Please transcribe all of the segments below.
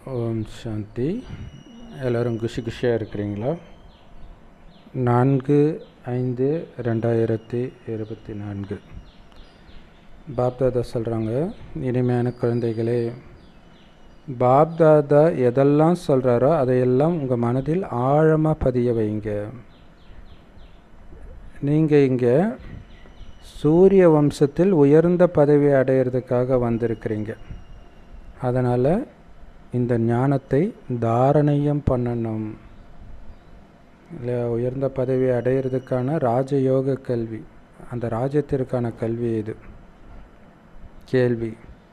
ஓம் சாந்தி எல்லோரும் குஷி குஷியாக இருக்கிறீங்களா நான்கு ஐந்து ரெண்டாயிரத்தி இருபத்தி நான்கு பாப்தாதா சொல்கிறாங்க இனிமையான குழந்தைகளே பாப்தாதா எதெல்லாம் சொல்கிறாரோ அதையெல்லாம் உங்கள் மனதில் ஆழமாக பதிய வைங்க நீங்கள் இங்கே சூரிய வம்சத்தில் உயர்ந்த பதவி அடையிறதுக்காக வந்திருக்கிறீங்க அதனால் இந்த ஞானத்தை தாரணையம் பண்ணணும் இல்லை உயர்ந்த பதவி அடையிறதுக்கான ராஜயோக கல்வி அந்த ராஜ்யத்திற்கான கல்வி இது கேள்வி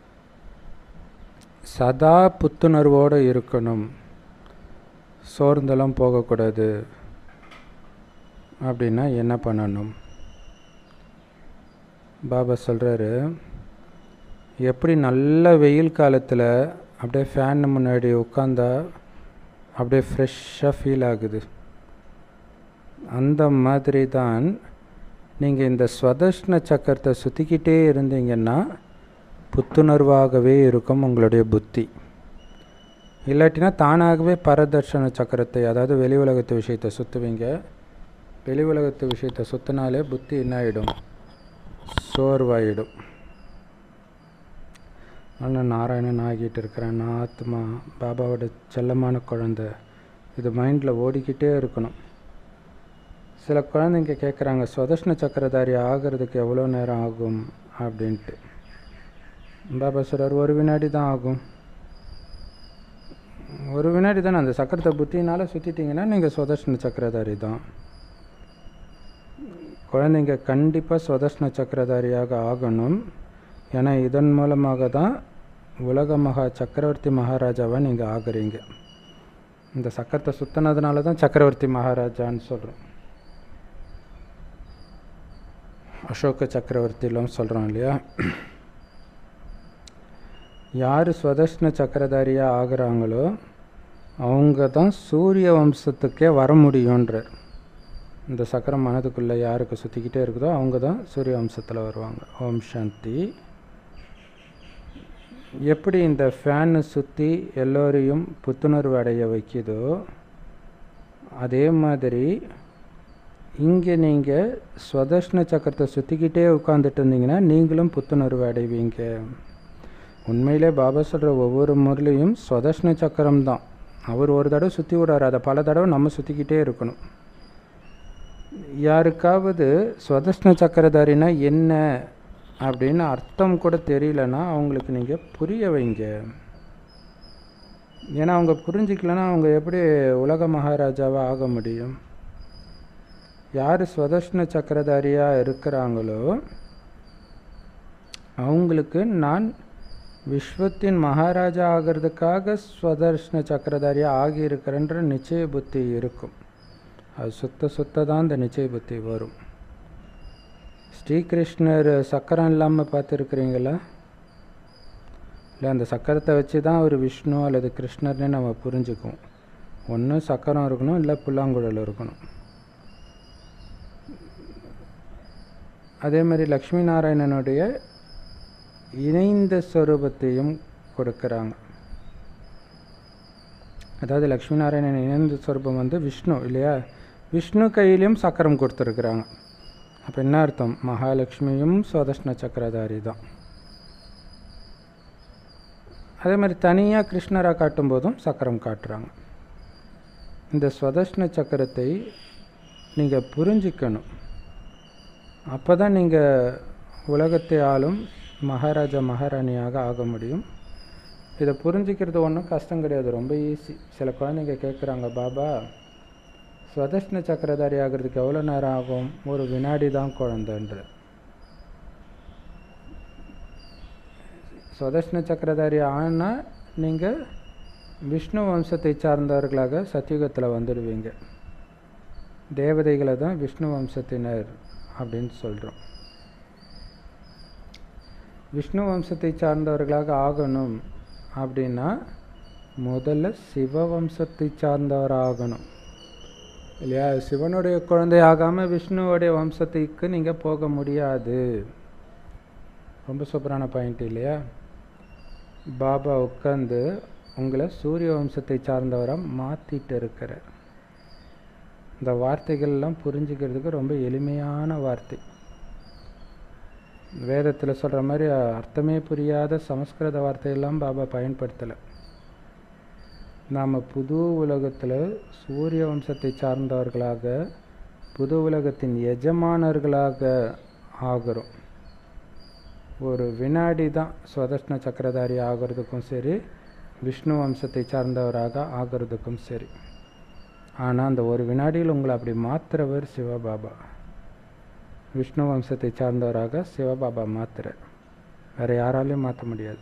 சதா புத்துணர்வோடு இருக்கணும் சோர்ந்தெல்லாம் போகக்கூடாது அப்படின்னா என்ன பண்ணணும் பாபா சொல்கிறாரு எப்படி நல்ல வெயில் காலத்தில் அப்படியே ஃபேன் முன்னாடி உட்காந்தா அப்படியே ஃப்ரெஷ்ஷாக ஃபீல் ஆகுது அந்த மாதிரி தான் நீங்கள் இந்த ஸ்வதஷ்ண சக்கரத்தை சுற்றிக்கிட்டே இருந்தீங்கன்னா புத்துணர்வாகவே இருக்கும் உங்களுடைய புத்தி இல்லாட்டினா தானாகவே பரதர்ஷன சக்கரத்தை அதாவது வெளி உலகத்து விஷயத்தை சுற்றுவீங்க வெளி உலகத்து விஷயத்தை சுற்றினாலே புத்தி என்ன ஆகிடும் சோர்வாயிடும் நான் நாராயணன் ஆகிட்டு இருக்கிறேன் நான் ஆத்மா பாபாவோட செல்லமான குழந்தை இது மைண்டில் ஓடிக்கிட்டே இருக்கணும் சில குழந்தைங்க கேட்குறாங்க சுதர்ஷ்ண சக்கரதாரி ஆகிறதுக்கு எவ்வளோ நேரம் ஆகும் அப்படின்ட்டு பாபா சொல்கிறார் ஒரு வினாடி தான் ஆகும் ஒரு வினாடி தானே அந்த சக்கரத்தை புத்தினால் சுற்றிட்டிங்கன்னா நீங்கள் சுதர்ஷ்ண சக்கரதாரி தான் குழந்தைங்க கண்டிப்பாக சுதர்ஷ்ண சக்கரதாரியாக ஆகணும் ஏன்னா இதன் மூலமாக தான் உலக மகா சக்கரவர்த்தி மகாராஜாவை நீங்கள் ஆகுறீங்க இந்த சக்கரத்தை சுத்தினதுனால தான் சக்கரவர்த்தி மகாராஜான்னு சொல்கிறோம் அசோக சக்கரவர்த்திலாம் சொல்கிறோம் இல்லையா யார் ஸ்வதர்ஷ்ண சக்கரதாரியாக ஆகிறாங்களோ அவங்க தான் சூரிய வம்சத்துக்கே வர முடியுன்றார் இந்த சக்கரம் மனதுக்குள்ளே யாருக்கு சுற்றிக்கிட்டே இருக்குதோ அவங்க தான் சூரிய வம்சத்தில் வருவாங்க ஓம் சாந்தி எப்படி இந்த ஃபேனு சுற்றி எல்லோரையும் புத்துணர்வு அடைய வைக்குதோ அதே மாதிரி இங்கே நீங்கள் ஸ்வதர்ஷ்ண சக்கரத்தை சுற்றிக்கிட்டே உட்காந்துட்டு இருந்தீங்கன்னா நீங்களும் புத்துணர்வு அடைவீங்க உண்மையிலே பாபா சொல்கிற ஒவ்வொரு முறையிலையும் ஸ்வதர்ஷ்ண சக்கரம் தான் அவர் ஒரு தடவை சுற்றி விடாரு அதை பல தடவை நம்ம சுற்றிக்கிட்டே இருக்கணும் யாருக்காவது ஸ்வதர்ஷ்ண சக்கரதாரினா என்ன அப்படின்னு அர்த்தம் கூட தெரியலன்னா அவங்களுக்கு நீங்கள் புரிய வைங்க ஏன்னா அவங்க புரிஞ்சிக்கலன்னா அவங்க எப்படி உலக மகாராஜாவாக ஆக முடியும் யார் ஸ்வதர்ஷ்ண சக்கரதாரியாக இருக்கிறாங்களோ அவங்களுக்கு நான் விஸ்வத்தின் மகாராஜா ஆகிறதுக்காக ஸ்வதர்ஷ்ண சக்கரதாரியாக ஆகியிருக்கிறேன்ற நிச்சய புத்தி இருக்கும் அது சுத்த சுத்த தான் அந்த நிச்சய புத்தி வரும் ஸ்ரீகிருஷ்ணர் சக்கரம் இல்லாமல் பார்த்துருக்குறீங்களா இல்லை அந்த சக்கரத்தை வச்சு தான் அவர் விஷ்ணு அல்லது கிருஷ்ணர்னு நம்ம புரிஞ்சுக்குவோம் ஒன்று சக்கரம் இருக்கணும் இல்லை புல்லாங்குழல் இருக்கணும் அதே மாதிரி லக்ஷ்மி நாராயணனுடைய இணைந்த ஸ்வரூபத்தையும் கொடுக்குறாங்க அதாவது லக்ஷ்மி நாராயணன் இணைந்த ஸ்வரூபம் வந்து விஷ்ணு இல்லையா விஷ்ணு கையிலையும் சக்கரம் கொடுத்துருக்குறாங்க அப்போ என்ன அர்த்தம் மகாலட்சுமியும் சுவதஷ்ண சக்கரதாரி தான் அதே மாதிரி தனியாக கிருஷ்ணராக காட்டும்போதும் சக்கரம் காட்டுறாங்க இந்த ஸ்வதஷ்ண சக்கரத்தை நீங்கள் புரிஞ்சிக்கணும் அப்போ தான் நீங்கள் உலகத்தை ஆளும் மகாராஜா மகாராணியாக ஆக முடியும் இதை புரிஞ்சிக்கிறது ஒன்றும் கஷ்டம் கிடையாது ரொம்ப ஈஸி சில குழந்தைங்க கேட்குறாங்க பாபா ஸ்வதஷ்ண சக்கரதாரி ஆகிறதுக்கு எவ்வளோ நேரம் ஆகும் ஒரு வினாடி தான் குழந்தைன்ற ஸ்வதஷ்ண சக்கரதாரி ஆனால் நீங்கள் விஷ்ணு வம்சத்தை சார்ந்தவர்களாக சத்தியுகத்தில் வந்துடுவீங்க தேவதைகளை தான் விஷ்ணு வம்சத்தினர் அப்படின்னு சொல்கிறோம் விஷ்ணு வம்சத்தை சார்ந்தவர்களாக ஆகணும் அப்படின்னா முதல்ல சிவ வம்சத்தை சார்ந்தவர் ஆகணும் இல்லையா சிவனுடைய குழந்தை ஆகாமல் விஷ்ணுவோடைய வம்சத்துக்கு நீங்கள் போக முடியாது ரொம்ப சூப்பரான பாயிண்ட் இல்லையா பாபா உட்காந்து உங்களை சூரிய வம்சத்தை சார்ந்தவராக மாற்றிட்டு இருக்கிறார் இந்த வார்த்தைகள்லாம் புரிஞ்சுக்கிறதுக்கு ரொம்ப எளிமையான வார்த்தை வேதத்தில் சொல்கிற மாதிரி அர்த்தமே புரியாத சமஸ்கிருத வார்த்தையெல்லாம் பாபா பயன்படுத்தலை நாம் புது உலகத்தில் சூரிய வம்சத்தை சார்ந்தவர்களாக புது உலகத்தின் எஜமானர்களாக ஆகிறோம் ஒரு வினாடி தான் சுவதர்ஷ்ண சக்கரதாரி ஆகிறதுக்கும் சரி விஷ்ணு வம்சத்தை சார்ந்தவராக ஆகிறதுக்கும் சரி ஆனால் அந்த ஒரு வினாடியில் உங்களை அப்படி மாத்துறவர் சிவபாபா விஷ்ணு வம்சத்தை சார்ந்தவராக சிவபாபா மாத்துறார் வேறு யாராலையும் மாற்ற முடியாது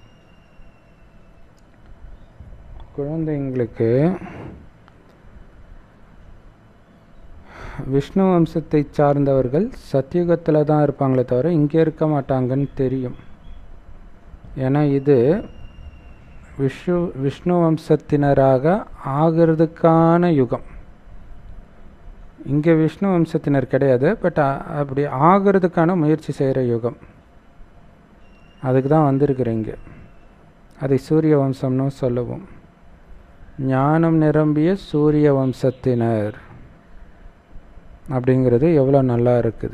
குழந்தைங்களுக்கு விஷ்ணு வம்சத்தை சார்ந்தவர்கள் சத்தியுகத்தில் தான் இருப்பாங்களே தவிர இங்கே இருக்க மாட்டாங்கன்னு தெரியும் ஏன்னா இது விஷ்ணு விஷ்ணு வம்சத்தினராக ஆகிறதுக்கான யுகம் இங்கே விஷ்ணு வம்சத்தினர் கிடையாது பட் அப்படி ஆகிறதுக்கான முயற்சி செய்கிற யுகம் அதுக்கு தான் வந்திருக்கிறீங்க அதை சூரிய வம்சம்னு சொல்லுவோம் ஞானம் நிரம்பிய சூரிய வம்சத்தினர் அப்படிங்கிறது எவ்வளோ நல்லா இருக்குது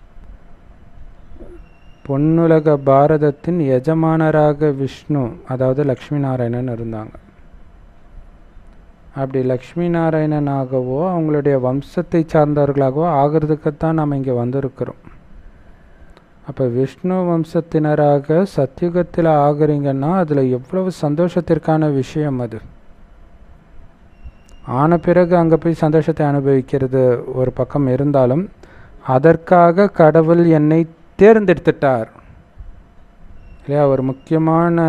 பொன்னுலக பாரதத்தின் எஜமானராக விஷ்ணு அதாவது லக்ஷ்மி நாராயணன் இருந்தாங்க அப்படி லக்ஷ்மி நாராயணனாகவோ அவங்களுடைய வம்சத்தை சார்ந்தவர்களாகவோ ஆகிறதுக்குத்தான் நாம் இங்கே வந்திருக்கிறோம் அப்போ விஷ்ணு வம்சத்தினராக சத்யுகத்தில் ஆகுறீங்கன்னா அதில் எவ்வளவு சந்தோஷத்திற்கான விஷயம் அது ஆன பிறகு அங்கே போய் சந்தோஷத்தை அனுபவிக்கிறது ஒரு பக்கம் இருந்தாலும் அதற்காக கடவுள் என்னை தேர்ந்தெடுத்துட்டார் இல்லையா ஒரு முக்கியமான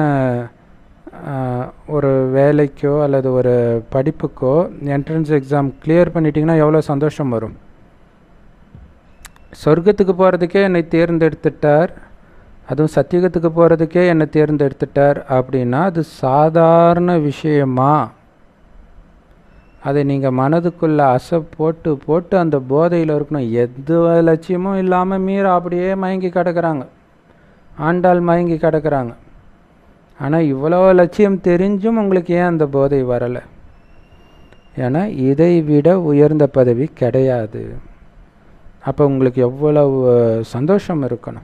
ஒரு வேலைக்கோ அல்லது ஒரு படிப்புக்கோ என்ட்ரன்ஸ் எக்ஸாம் கிளியர் பண்ணிட்டீங்கன்னா எவ்வளோ சந்தோஷம் வரும் சொர்க்கத்துக்கு போகிறதுக்கே என்னை தேர்ந்தெடுத்துட்டார் அதுவும் சத்தியகத்துக்கு போகிறதுக்கே என்னை தேர்ந்தெடுத்துட்டார் அப்படின்னா அது சாதாரண விஷயமா அதை நீங்கள் மனதுக்குள்ளே அசை போட்டு போட்டு அந்த போதையில் இருக்கணும் எது லட்சியமும் இல்லாமல் மீறா அப்படியே மயங்கி கிடக்கிறாங்க ஆண்டாள் மயங்கி கிடக்கிறாங்க ஆனால் இவ்வளோ லட்சியம் தெரிஞ்சும் உங்களுக்கு ஏன் அந்த போதை வரலை ஏன்னா இதை விட உயர்ந்த பதவி கிடையாது அப்போ உங்களுக்கு எவ்வளவு சந்தோஷம் இருக்கணும்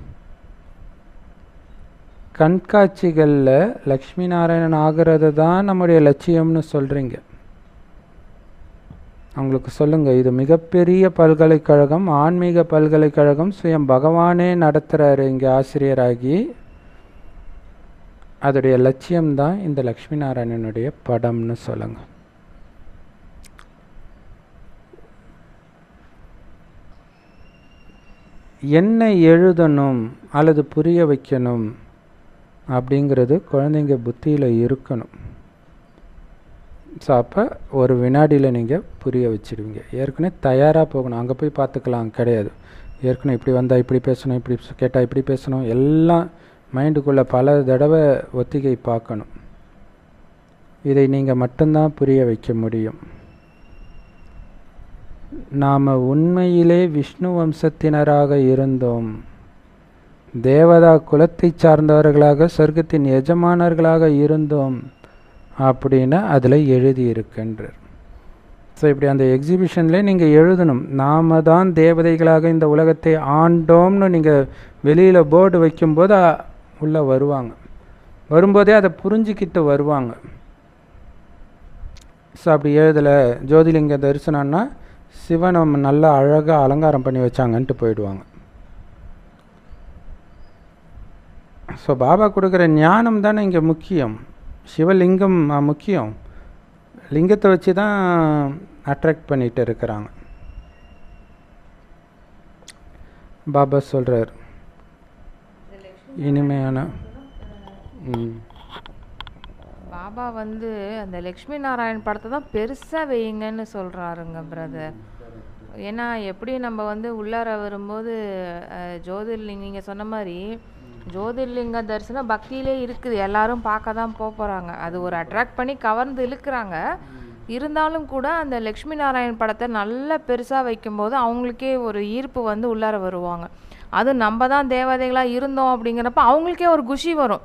கண்காட்சிகளில் லக்ஷ்மி நாராயணன் ஆகிறது தான் நம்முடைய லட்சியம்னு சொல்கிறீங்க அவங்களுக்கு சொல்லுங்கள் இது மிகப்பெரிய பல்கலைக்கழகம் ஆன்மீக பல்கலைக்கழகம் சுயம் பகவானே நடத்துகிறாரு இங்கே ஆசிரியராகி அதோடைய லட்சியம்தான் இந்த லக்ஷ்மி நாராயணனுடைய படம்னு சொல்லுங்க என்ன எழுதணும் அல்லது புரிய வைக்கணும் அப்படிங்கிறது குழந்தைங்க புத்தியில் இருக்கணும் ஸோ அப்போ ஒரு வினாடியில் நீங்கள் புரிய வச்சிடுவீங்க ஏற்கனவே தயாராக போகணும் அங்கே போய் பார்த்துக்கலாம் கிடையாது ஏற்கனவே இப்படி வந்தால் இப்படி பேசணும் இப்படி கேட்டால் இப்படி பேசணும் எல்லாம் மைண்டுக்குள்ளே பல தடவை ஒத்திகை பார்க்கணும் இதை நீங்கள் மட்டும்தான் புரிய வைக்க முடியும் நாம் உண்மையிலே விஷ்ணு வம்சத்தினராக இருந்தோம் தேவதா குலத்தை சார்ந்தவர்களாக சொர்க்கத்தின் எஜமானர்களாக இருந்தோம் அப்படின்னு அதில் எழுதியிருக்கின்றார் ஸோ இப்படி அந்த எக்ஸிபிஷனில் நீங்கள் எழுதணும் நாம தான் தேவதைகளாக இந்த உலகத்தை ஆண்டோம்னு நீங்கள் வெளியில் போர்டு வைக்கும்போது உள்ளே வருவாங்க வரும்போதே அதை புரிஞ்சுக்கிட்டு வருவாங்க ஸோ அப்படி எழுதலை ஜோதிலிங்க தரிசனம்னா சிவனை நல்லா அழகாக அலங்காரம் பண்ணி வச்சாங்கன்ட்டு போயிடுவாங்க ஸோ பாபா கொடுக்குற ஞானம் தானே இங்கே முக்கியம் சிவலிங்கம் முக்கியம் லிங்கத்தை வச்சு தான் அட்ராக்ட் பண்ணிட்டு இருக்கிறாங்க பாபா சொல்கிறார் இனிமையான பாபா வந்து அந்த லக்ஷ்மி நாராயண் படத்தை தான் பெருசாக வையுங்கன்னு சொல்கிறாருங்க பிரதர் ஏன்னா எப்படி நம்ம வந்து உள்ளார வரும்போது ஜோதிர்லிங்க நீங்கள் சொன்ன மாதிரி ஜோதிர்லிங்க தரிசனம் பக்தியிலே இருக்குது எல்லாரும் பார்க்க தான் போகிறாங்க அது ஒரு அட்ராக்ட் பண்ணி கவர்ந்து இழுக்கிறாங்க இருந்தாலும் கூட அந்த லக்ஷ்மி நாராயண் படத்தை நல்லா பெருசாக வைக்கும்போது அவங்களுக்கே ஒரு ஈர்ப்பு வந்து உள்ளார வருவாங்க அது நம்ம தான் தேவதைகளாக இருந்தோம் அப்படிங்கிறப்ப அவங்களுக்கே ஒரு குஷி வரும்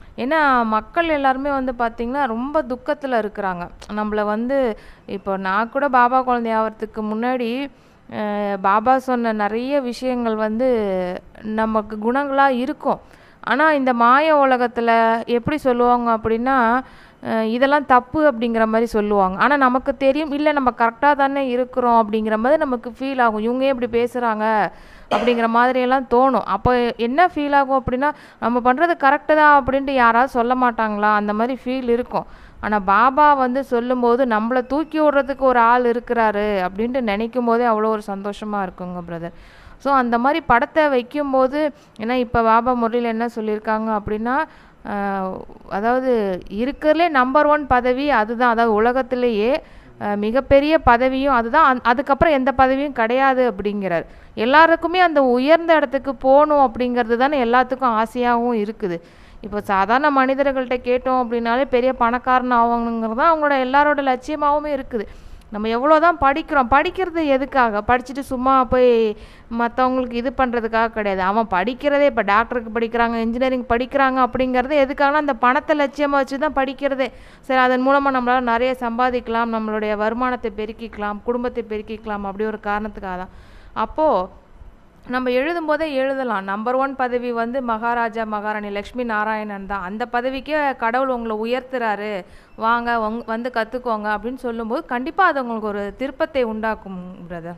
ஏன்னா மக்கள் எல்லாருமே வந்து பார்த்திங்கன்னா ரொம்ப துக்கத்தில் இருக்கிறாங்க நம்மளை வந்து இப்போ நான் கூட பாபா குழந்தை ஆகிறதுக்கு முன்னாடி அஹ், பாபா சொன்ன நிறைய விஷயங்கள் வந்து நமக்கு குணங்களாக இருக்கும் ஆனால் இந்த மாய உலகத்தில் எப்படி சொல்லுவாங்க அப்படின்னா அஹ், இதெல்லாம் தப்பு அப்படிங்கிற மாதிரி சொல்லுவாங்க ஆனால் நமக்கு தெரியும் இல்லை நம்ம கரெக்டாக தானே இருக்கிறோம் அப்படிங்கிற மாதிரி நமக்கு ஃபீல் ஆகும் இவங்க ஏன் இப்படி பேசுகிறாங்க அப்படிங்கிற மாதிரியெல்லாம் தோணும் அப்போ என்ன ஃபீல் ஆகும் அப்படின்னா நம்ம பண்ணுறது கரெக்டு தான் அப்படின்ட்டு யாராவது சொல்ல மாட்டாங்களா அந்த மாதிரி ஃபீல் இருக்கும் ஆனால் பாபா வந்து சொல்லும்போது நம்மளை தூக்கி விடுறதுக்கு ஒரு ஆள் இருக்கிறாரு அப்படின்ட்டு நினைக்கும் போதே அவ்வளோ ஒரு சந்தோஷமாக இருக்குங்க பிரதர் ஸோ அந்த மாதிரி படத்தை வைக்கும்போது ஏன்னா இப்போ பாபா முறையில் என்ன சொல்லியிருக்காங்க அப்படின்னா ஆஹ், அதாவது இருக்கிறதுலே நம்பர் ஒன் பதவி அதுதான் அதாவது உலகத்திலேயே அஹ், மிகப்பெரிய பதவியும் அதுதான் அந்- அதுக்கப்புறம் எந்த பதவியும் கிடையாது அப்படிங்கிறார் எல்லாருக்குமே அந்த உயர்ந்த இடத்துக்கு போகணும் அப்படிங்கிறது தானே எல்லாத்துக்கும் ஆசையாகவும் இருக்குது இப்போ சாதாரண மனிதர்கள்ட்ட கேட்டோம் அப்படின்னாலே பெரிய பணக்காரன் ஆகணுங்கிறது தான் அவங்களோட எல்லாரோட லட்சியமாகவும் இருக்குது நம்ம எவ்வளோ தான் படிக்கிறோம் படிக்கிறது எதுக்காக படிச்சுட்டு சும்மா போய் மற்றவங்களுக்கு இது பண்ணுறதுக்காக கிடையாது அவன் படிக்கிறதே இப்போ டாக்டருக்கு படிக்கிறாங்க இன்ஜினியரிங் படிக்கிறாங்க அப்படிங்கிறது எதுக்காகனா அந்த பணத்தை லட்சியமாக வச்சு தான் படிக்கிறதே சரி அதன் மூலமாக நம்மளால் நிறைய சம்பாதிக்கலாம் நம்மளுடைய வருமானத்தை பெருக்கிக்கலாம் குடும்பத்தை பெருக்கிக்கலாம் அப்படி ஒரு காரணத்துக்காக தான் அப்போது நம்ம எழுதும்போதே எழுதலாம் நம்பர் ஒன் பதவி வந்து மகாராஜா மகாராணி லக்ஷ்மி நாராயணன் தான் அந்த பதவிக்கே கடவுள் உங்களை உயர்த்துறாரு வாங்க உங் வந்து கற்றுக்கோங்க அப்படின்னு சொல்லும்போது கண்டிப்பாக அது உங்களுக்கு ஒரு திருப்பத்தை உண்டாக்கும் பிரதர்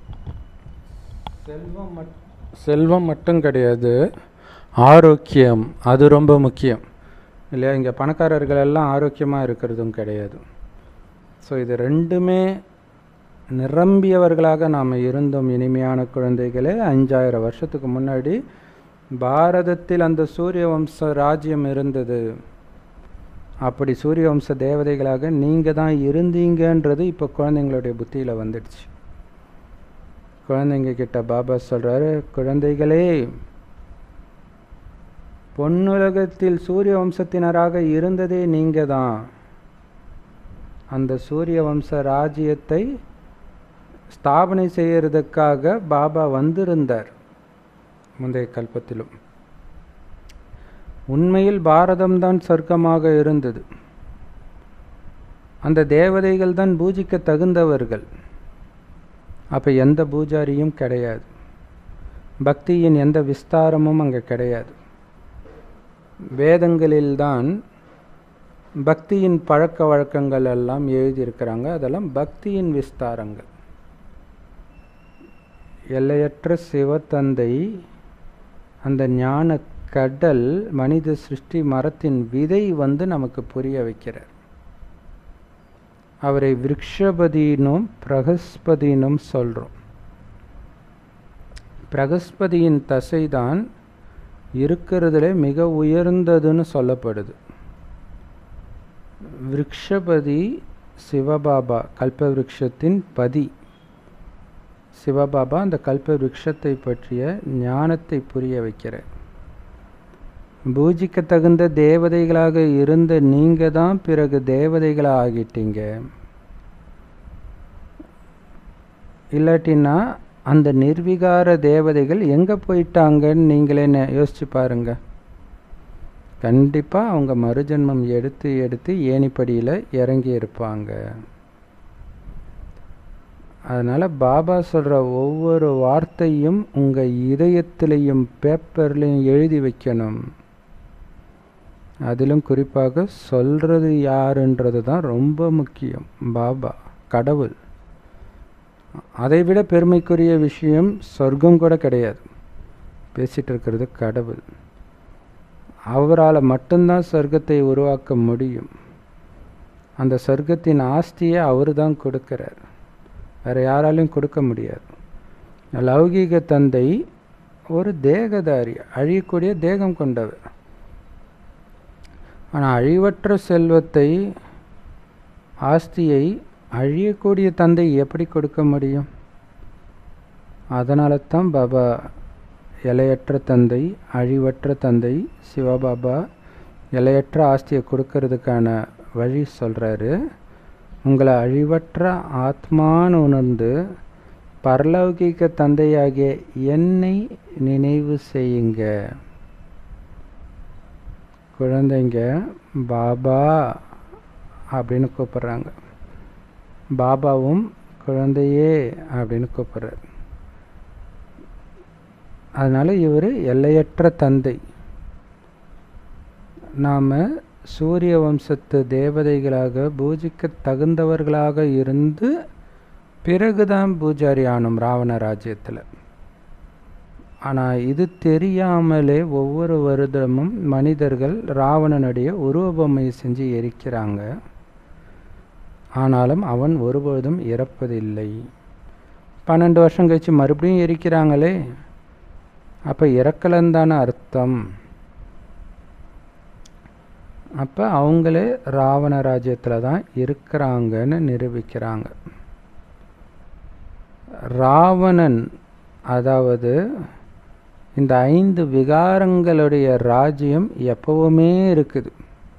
செல்வம் மட் செல்வம் மட்டும் கிடையாது ஆரோக்கியம் அது ரொம்ப முக்கியம் இல்லையா இங்கே பணக்காரர்கள் எல்லாம் ஆரோக்கியமாக இருக்கிறதும் கிடையாது ஸோ இது ரெண்டுமே நிரம்பியவர்களாக நாம் இருந்தோம் இனிமையான குழந்தைகளே அஞ்சாயிரம் வருஷத்துக்கு முன்னாடி பாரதத்தில் அந்த சூரிய வம்ச ராஜ்யம் இருந்தது அப்படி சூரிய வம்ச தேவதைகளாக நீங்கள் தான் இருந்தீங்கன்றது இப்போ குழந்தைங்களுடைய புத்தியில் வந்துடுச்சு குழந்தைங்க கிட்ட பாபா சொல்றாரு குழந்தைகளே பொன்னுலகத்தில் சூரிய வம்சத்தினராக இருந்ததே நீங்க தான் அந்த சூரிய வம்ச ராஜ்யத்தை ஸ்தாபனை செய்யறதுக்காக பாபா வந்திருந்தார் முந்தைய கல்பத்திலும் உண்மையில் பாரதம்தான் சொர்க்கமாக இருந்தது அந்த தேவதைகள் தான் பூஜிக்க தகுந்தவர்கள் அப்போ எந்த பூஜாரியும் கிடையாது பக்தியின் எந்த விஸ்தாரமும் அங்கே கிடையாது வேதங்களில்தான் பக்தியின் பழக்க வழக்கங்கள் எல்லாம் எழுதியிருக்கிறாங்க அதெல்லாம் பக்தியின் விஸ்தாரங்கள் எல்லையற்ற சிவத்தந்தை அந்த ஞான கடல் மனித சிருஷ்டி மரத்தின் விதை வந்து நமக்கு புரிய வைக்கிறார் அவரை விருக்ஷபதினும் பிரகஸ்பதினும் சொல்கிறோம் பிரகஸ்பதியின் தசைதான் இருக்கிறதுல மிக உயர்ந்ததுன்னு சொல்லப்படுது விருக்ஷபதி சிவபாபா கல்ப விருட்சத்தின் பதி சிவபாபா அந்த கல்ப விருட்சத்தை பற்றிய ஞானத்தை புரிய வைக்கிறார் பூஜிக்க தகுந்த தேவதைகளாக இருந்த நீங்க தான் பிறகு தேவதைகளாக ஆகிட்டீங்க இல்லாட்டினா அந்த நிர்விகார தேவதைகள் எங்கே போயிட்டாங்கன்னு நீங்களே நெ- யோசிச்சு பாருங்க கண்டிப்பாக அவங்க மறுஜென்மம் எடுத்து எடுத்து ஏணிப்படியில் இறங்கி இருப்பாங்க அதனால் பாபா சொல்கிற ஒவ்வொரு வார்த்தையும் உங்கள் இதயத்திலையும் பேப்பர்லையும் எழுதி வைக்கணும் அதிலும் குறிப்பாக சொல்கிறது யாருன்றது தான் ரொம்ப முக்கியம் பாபா கடவுள் அதைவிட பெருமைக்குரிய விஷயம் சொர்க்கம் கூட கிடையாது பேசிட்டு இருக்கிறது கடவுள் அவரால் மட்டும்தான் சொர்க்கத்தை உருவாக்க முடியும் அந்த சொர்க்கத்தின் ஆஸ்தியை அவர் தான் கொடுக்கிறார் வேறு யாராலையும் கொடுக்க முடியாது லௌகீக தந்தை ஒரு தேகதாரி அழியக்கூடிய தேகம் கொண்டவர் ஆனால் அழிவற்ற செல்வத்தை ஆஸ்தியை அழியக்கூடிய தந்தை எப்படி கொடுக்க முடியும் அதனால தான் பாபா எல்லையற்ற தந்தை அழிவற்ற தந்தை சிவபாபா எல்லையற்ற ஆஸ்தியை கொடுக்கறதுக்கான வழி சொல்கிறாரு உங்களை அழிவற்ற ஆத்மான்னு உணர்ந்து பரலௌகிக தந்தையாகிய என்னை நினைவு செய்யுங்க குழந்தைங்க பாபா அப்படின்னு கூப்பிட்றாங்க பாபாவும் குழந்தையே அப்படின்னு கூப்பிட்றாரு அதனால் இவர் எல்லையற்ற தந்தை நாம் சூரிய வம்சத்து தேவதைகளாக பூஜிக்க தகுந்தவர்களாக இருந்து பிறகுதான் பூஜாரி ஆனோம் ராவண ராஜ்யத்தில் ஆனால் இது தெரியாமலே ஒவ்வொரு வருடமும் மனிதர்கள் ராவணனுடைய உருவபொம்மையை செஞ்சு எரிக்கிறாங்க ஆனாலும் அவன் ஒருபொழுதும் இறப்பதில்லை பன்னெண்டு வருஷம் கழிச்சு மறுபடியும் எரிக்கிறாங்களே அப்போ இறக்கலந்தான அர்த்தம் அப்போ அவங்களே ராவண ராஜ்யத்தில் தான் இருக்கிறாங்கன்னு நிரூபிக்கிறாங்க ராவணன் அதாவது இந்த ஐந்து விகாரங்களுடைய ராஜ்யம் எப்பவுமே இருக்குது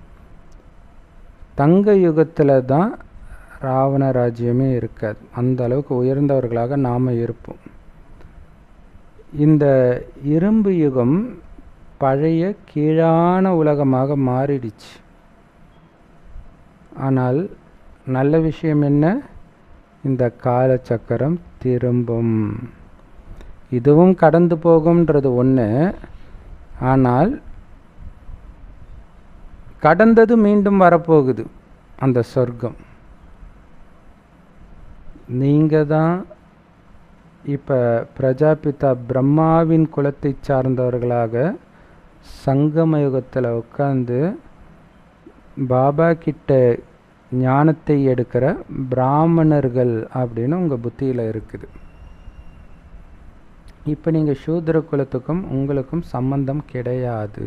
தங்க யுகத்தில் தான் ராவண ராஜ்யமே இருக்காது அந்த அளவுக்கு உயர்ந்தவர்களாக நாம் இருப்போம் இந்த இரும்பு யுகம் பழைய கீழான உலகமாக மாறிடுச்சு ஆனால் நல்ல விஷயம் என்ன இந்த காலச்சக்கரம் திரும்பும் இதுவும் கடந்து போகும்ன்றது ஒன்று ஆனால் கடந்தது மீண்டும் வரப்போகுது அந்த சொர்க்கம் நீங்கள் தான் இப்போ பிரஜாபிதா பிரம்மாவின் குலத்தை சார்ந்தவர்களாக சங்கம யுகத்தில் உட்காந்து பாபா கிட்ட ஞானத்தை எடுக்கிற பிராமணர்கள் அப்படின்னு உங்கள் புத்தியில் இருக்குது இப்போ நீங்கள் சூத்திர குலத்துக்கும் உங்களுக்கும் சம்பந்தம் கிடையாது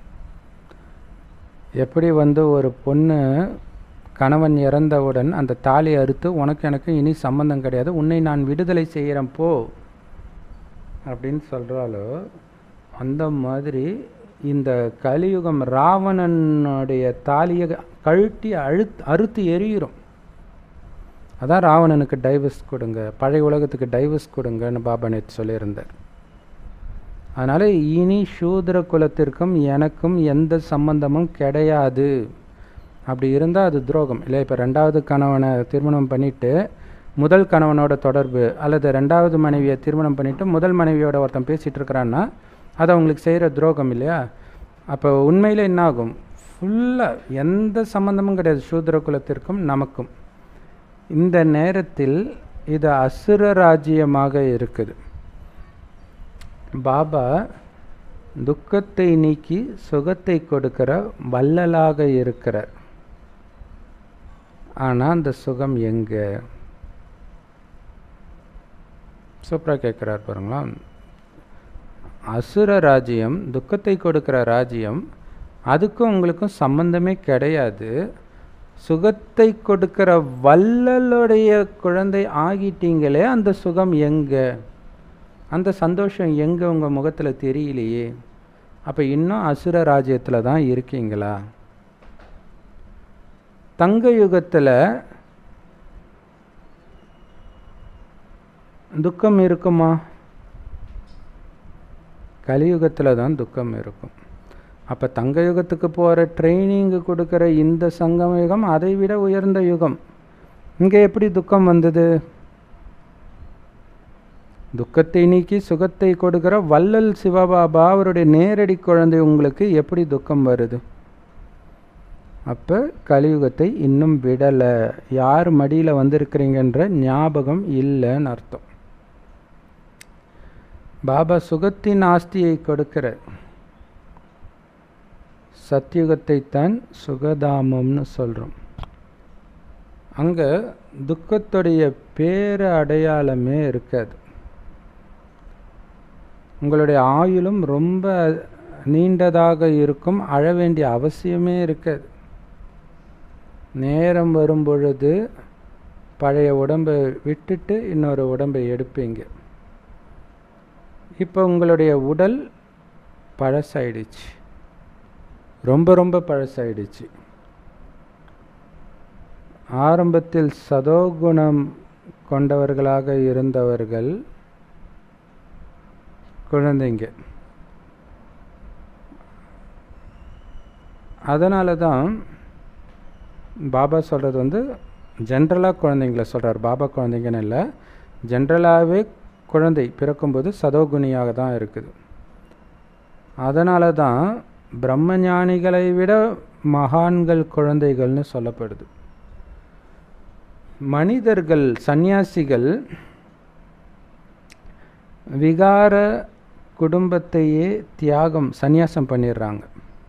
எப்படி வந்து ஒரு பொண்ணு கணவன் இறந்தவுடன் அந்த தாலி அறுத்து உனக்கு எனக்கு இனி சம்பந்தம் கிடையாது உன்னை நான் விடுதலை செய்கிறேன் போ அப்படின்னு சொல்கிறாலோ அந்த மாதிரி இந்த கலியுகம் ராவணனுடைய தாலியை கழட்டி அழு அறுத்து எரியிடும் அதான் ராவணனுக்கு டைவர்ஸ் கொடுங்க பழைய உலகத்துக்கு டைவர்ஸ் கொடுங்கன்னு பாபா நேற்று சொல்லியிருந்தார் அதனால் இனி சூத்திர குலத்திற்கும் எனக்கும் எந்த சம்பந்தமும் கிடையாது அப்படி இருந்தால் அது துரோகம் இல்லை இப்போ ரெண்டாவது கணவனை திருமணம் பண்ணிவிட்டு முதல் கணவனோட தொடர்பு அல்லது ரெண்டாவது மனைவியை திருமணம் பண்ணிவிட்டு முதல் மனைவியோட ஒருத்தன் பேசிகிட்டு இருக்கிறான்னா அது அவங்களுக்கு செய்கிற துரோகம் இல்லையா அப்போ உண்மையில் என்ன ஆகும் ஃபுல்லாக எந்த சம்மந்தமும் கிடையாது சூத்திர குலத்திற்கும் நமக்கும் இந்த நேரத்தில் இது அசுர ராஜ்யமாக இருக்குது பாபா துக்கத்தை நீக்கி சுகத்தை கொடுக்கிற வள்ளலாக இருக்கிறார் ஆனால் அந்த சுகம் எங்கே சூப்பராக கேட்குறார் பாருங்களா அசுர ராஜ்யம் துக்கத்தை கொடுக்கிற ராஜ்யம் அதுக்கும் உங்களுக்கும் சம்பந்தமே கிடையாது சுகத்தை கொடுக்கிற வள்ளலுடைய குழந்தை ஆகிட்டீங்களே அந்த சுகம் எங்கே அந்த சந்தோஷம் எங்கே உங்கள் முகத்தில் தெரியலையே அப்போ இன்னும் அசுர ராஜ்யத்தில் தான் இருக்கீங்களா தங்க யுகத்தில் துக்கம் இருக்குமா கலியுகத்தில் தான் துக்கம் இருக்கும் அப்போ தங்க யுகத்துக்கு போகிற ட்ரைனிங்கு கொடுக்குற இந்த சங்கம யுகம் அதை விட உயர்ந்த யுகம் இங்கே எப்படி துக்கம் வந்தது துக்கத்தை நீக்கி சுகத்தை கொடுக்கிற வள்ளல் சிவபாபா அவருடைய நேரடி குழந்தை உங்களுக்கு எப்படி துக்கம் வருது அப்போ கலியுகத்தை இன்னும் விடலை யார் மடியில் வந்திருக்கிறீங்கன்ற ஞாபகம் இல்லைன்னு அர்த்தம் பாபா சுகத்தின் ஆஸ்தியை கொடுக்கிற சத்தியுகத்தை தான் சுகதாமம்னு சொல்கிறோம் அங்கே துக்கத்துடைய பேர அடையாளமே இருக்காது உங்களுடைய ஆயுளும் ரொம்ப நீண்டதாக இருக்கும் அழ வேண்டிய அவசியமே இருக்காது நேரம் வரும் பொழுது பழைய உடம்பை விட்டுட்டு இன்னொரு உடம்பை எடுப்பீங்க இப்போ உங்களுடைய உடல் பழசாயிடுச்சு ரொம்ப ரொம்ப பழசாயிடுச்சு ஆரம்பத்தில் சதோகுணம் கொண்டவர்களாக இருந்தவர்கள் குழந்தைங்க அதனால தான் பாபா சொல்கிறது வந்து ஜென்ரலாக குழந்தைங்கள சொல்கிறார் பாபா குழந்தைங்கன்னு இல்லை ஜென்ரலாகவே குழந்தை பிறக்கும்போது சதோகுணியாக தான் இருக்குது அதனால தான் பிரம்மஞானிகளை விட மகான்கள் குழந்தைகள்னு சொல்லப்படுது மனிதர்கள் சந்நியாசிகள் விகார குடும்பத்தையே தியாகம் சந்நியாசம் பண்ணிடுறாங்க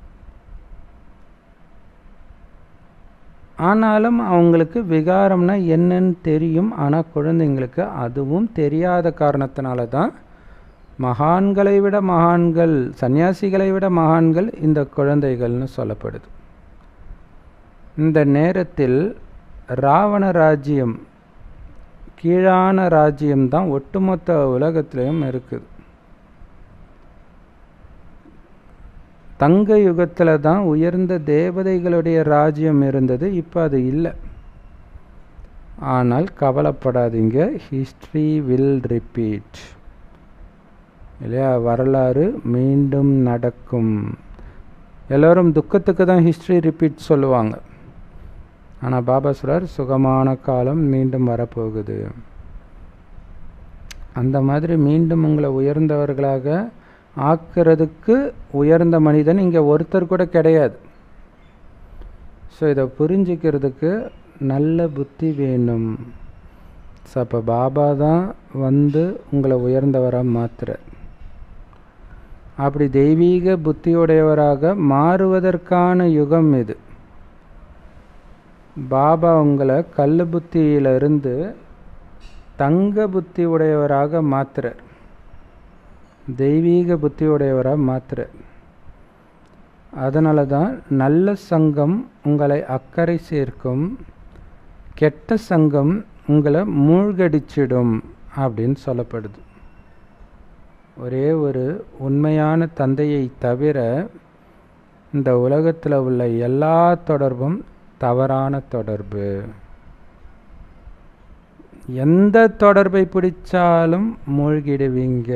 ஆனாலும் அவங்களுக்கு விகாரம்னா என்னன்னு தெரியும் ஆனால் குழந்தைங்களுக்கு அதுவும் தெரியாத காரணத்தினால தான் மகான்களை விட மகான்கள் சந்நியாசிகளை விட மகான்கள் இந்த குழந்தைகள்னு சொல்லப்படுது இந்த நேரத்தில் ராவண ராஜ்யம் கீழான ராஜ்யம் தான் ஒட்டுமொத்த உலகத்திலையும் இருக்குது தங்க யுகத்தில் தான் உயர்ந்த தேவதைகளுடைய ராஜ்யம் இருந்தது இப்போ அது இல்லை ஆனால் கவலைப்படாதீங்க ஹிஸ்ட்ரி வில் ரிப்பீட் இல்லையா வரலாறு மீண்டும் நடக்கும் எல்லோரும் துக்கத்துக்கு தான் ஹிஸ்ட்ரி ரிப்பீட் சொல்லுவாங்க ஆனால் பாபா சொல்றார் சுகமான காலம் மீண்டும் வரப்போகுது அந்த மாதிரி மீண்டும் உங்களை உயர்ந்தவர்களாக ஆக்கிறதுக்கு உயர்ந்த மனிதன் இங்கே ஒருத்தர் கூட கிடையாது ஸோ இதை புரிஞ்சிக்கிறதுக்கு நல்ல புத்தி வேணும் ஸோ அப்போ பாபா தான் வந்து உங்களை உயர்ந்தவராக மாத்துற அப்படி தெய்வீக புத்தியுடையவராக மாறுவதற்கான யுகம் இது பாபா உங்களை கல் புத்தியிலிருந்து தங்க புத்தி உடையவராக மாத்துறார் தெய்வீக புத்தியுடையவராக மாத்துறார் அதனால தான் நல்ல சங்கம் உங்களை அக்கறை சேர்க்கும் கெட்ட சங்கம் உங்களை மூழ்கடிச்சிடும் அப்படின்னு சொல்லப்படுது ஒரே ஒரு உண்மையான தந்தையை தவிர இந்த உலகத்தில் உள்ள எல்லா தொடர்பும் தவறான தொடர்பு எந்த தொடர்பை பிடிச்சாலும் மூழ்கிடுவீங்க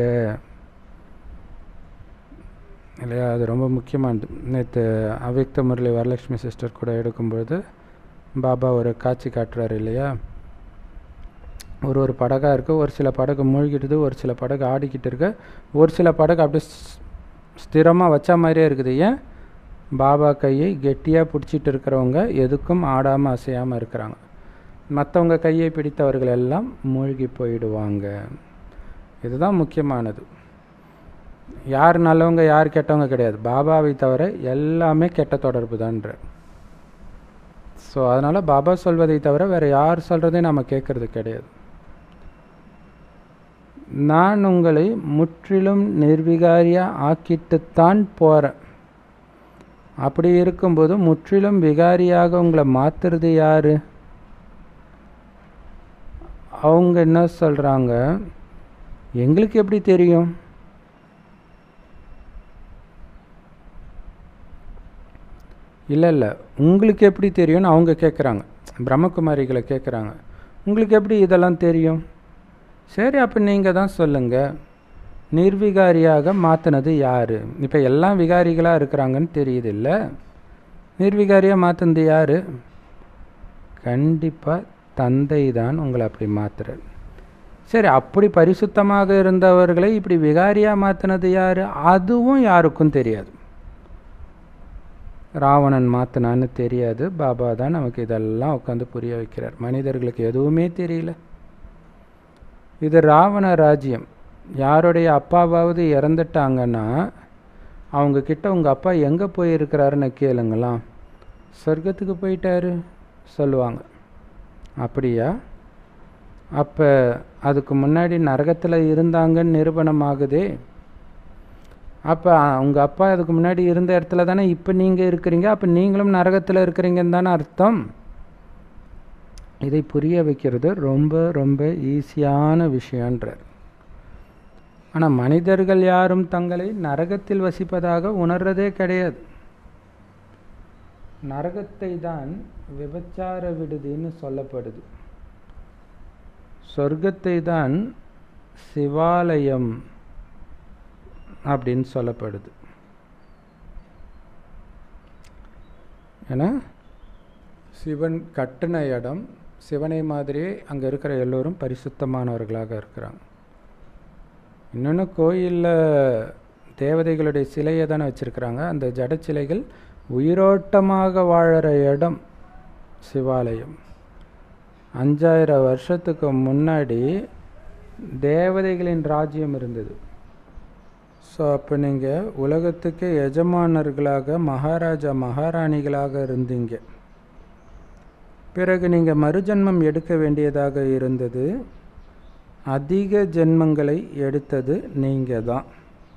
இல்லையா அது ரொம்ப முக்கியமானது நேற்று அவ்யக்த முரளி வரலட்சுமி சிஸ்டர் கூட எடுக்கும்பொழுது பாபா ஒரு காட்சி காட்டுறாரு இல்லையா ஒரு ஒரு படகாக இருக்குது ஒரு சில படகு மூழ்கிடுது ஒரு சில படகு ஆடிக்கிட்டு இருக்கு ஒரு சில படகு அப்படியே ஸ்திரமாக வச்ச மாதிரியே இருக்குது ஏன் பாபா கையை கெட்டியாக பிடிச்சிட்டு இருக்கிறவங்க எதுக்கும் ஆடாமல் அசையாமல் இருக்கிறாங்க மற்றவங்க கையை பிடித்தவர்கள் எல்லாம் மூழ்கி போயிடுவாங்க இதுதான் முக்கியமானது யார் நல்லவங்க யார் கெட்டவங்க கிடையாது பாபாவை தவிர எல்லாமே கெட்ட தொடர்பு தான்ற ஸோ அதனால் பாபா சொல்வதை தவிர வேறு யார் சொல்கிறதையும் நம்ம கேட்கறது கிடையாது நான் உங்களை முற்றிலும் நிர்விகாரியாக ஆக்கிட்டுத்தான் போகிறேன் அப்படி இருக்கும்போது முற்றிலும் விகாரியாக உங்களை மாற்றுறது யாரு அவங்க என்ன சொல்கிறாங்க எங்களுக்கு எப்படி தெரியும் இல்லை இல்லை உங்களுக்கு எப்படி தெரியும்னு அவங்க கேட்குறாங்க பிரம்மகுமாரிகளை கேட்குறாங்க உங்களுக்கு எப்படி இதெல்லாம் தெரியும் சரி அப்போ நீங்கள் தான் சொல்லுங்கள் நிர்விகாரியாக மாற்றினது யார் இப்போ எல்லாம் விகாரிகளாக இருக்கிறாங்கன்னு தெரியுது இல்லை நிர்விகாரியாக மாற்றினது யார் கண்டிப்பாக தந்தை தான் உங்களை அப்படி மாற்றுறார் சரி அப்படி பரிசுத்தமாக இருந்தவர்களை இப்படி விகாரியாக மாற்றினது யார் அதுவும் யாருக்கும் தெரியாது ராவணன் மாற்றினான்னு தெரியாது பாபா தான் நமக்கு இதெல்லாம் உட்காந்து புரிய வைக்கிறார் மனிதர்களுக்கு எதுவுமே தெரியல இது ராவண ராஜ்யம் யாருடைய அப்பாவாவது இறந்துட்டாங்கன்னா அவங்க கிட்ட உங்கள் அப்பா எங்கே போயிருக்கிறாருன்னு கேளுங்களாம் சொர்க்கத்துக்கு போயிட்டாரு சொல்லுவாங்க அப்படியா அப்போ அதுக்கு முன்னாடி நரகத்தில் இருந்தாங்கன்னு நிரூபணம் ஆகுதே அப்போ உங்கள் அப்பா அதுக்கு முன்னாடி இருந்த இடத்துல தானே இப்போ நீங்கள் இருக்கிறீங்க அப்போ நீங்களும் நரகத்தில் இருக்கிறீங்கன்னு தானே அர்த்தம் இதை புரிய வைக்கிறது ரொம்ப ரொம்ப ஈஸியான விஷயன்றார் ஆனால் மனிதர்கள் யாரும் தங்களை நரகத்தில் வசிப்பதாக உணர்றதே கிடையாது நரகத்தை தான் விபச்சார விடுதின்னு சொல்லப்படுது சொர்க்கத்தை தான் சிவாலயம் அப்படின்னு சொல்லப்படுது ஏன்னா சிவன் கட்டின இடம் சிவனை மாதிரியே அங்கே இருக்கிற எல்லோரும் பரிசுத்தமானவர்களாக இருக்கிறாங்க இன்னொன்று கோயிலில் தேவதைகளுடைய சிலையை தானே வச்சுருக்கிறாங்க அந்த ஜட சிலைகள் உயிரோட்டமாக வாழற இடம் சிவாலயம் அஞ்சாயிரம் வருஷத்துக்கு முன்னாடி தேவதைகளின் ராஜ்யம் இருந்தது ஸோ அப்போ நீங்கள் உலகத்துக்கு எஜமானர்களாக மகாராஜா மகாராணிகளாக இருந்தீங்க பிறகு நீங்கள் மறுஜன்மம் எடுக்க வேண்டியதாக இருந்தது அதிக ஜென்மங்களை எடுத்தது நீங்கள் தான்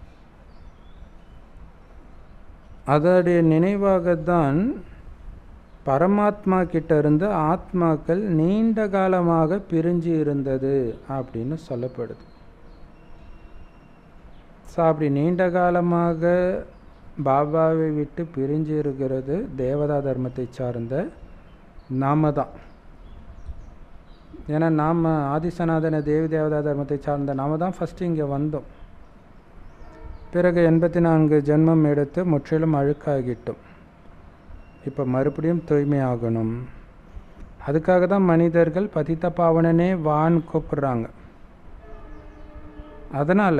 அதோடைய நினைவாகத்தான் பரமாத்மா கிட்ட இருந்து ஆத்மாக்கள் நீண்ட காலமாக பிரிஞ்சு இருந்தது அப்படின்னு சொல்லப்படுது ஸோ அப்படி நீண்ட காலமாக பாபாவை விட்டு பிரிஞ்சு இருக்கிறது தேவதா தர்மத்தை சார்ந்த நாம தான் ஏன்னா நாம் ஆதிசநாதன தேவி தேவதா தர்மத்தை சார்ந்த நாம தான் ஃபஸ்ட்டு இங்கே வந்தோம் பிறகு எண்பத்தி நான்கு ஜென்மம் எடுத்து முற்றிலும் அழுக்காகிட்டோம் இப்போ மறுபடியும் தூய்மையாகணும் அதுக்காக தான் மனிதர்கள் பதித்த பாவனனே வான்னு கூப்பிடுறாங்க அதனால்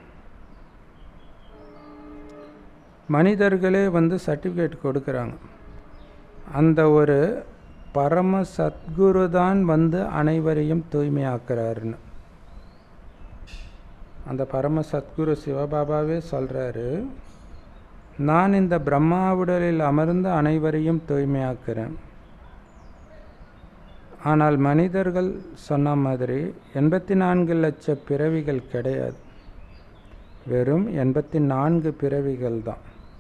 மனிதர்களே வந்து சர்டிஃபிகேட் கொடுக்குறாங்க அந்த ஒரு பரம சத்குரு தான் வந்து அனைவரையும் தூய்மையாக்குறாருன்னு அந்த பரம சத்குரு சிவபாபாவே சொல்கிறாரு நான் இந்த பிரம்மாவுடலில் அமர்ந்து அனைவரையும் தூய்மையாக்குறேன் ஆனால் மனிதர்கள் சொன்ன மாதிரி எண்பத்தி நான்கு லட்ச பிறவிகள் கிடையாது வெறும் எண்பத்தி நான்கு பிறவிகள் தான்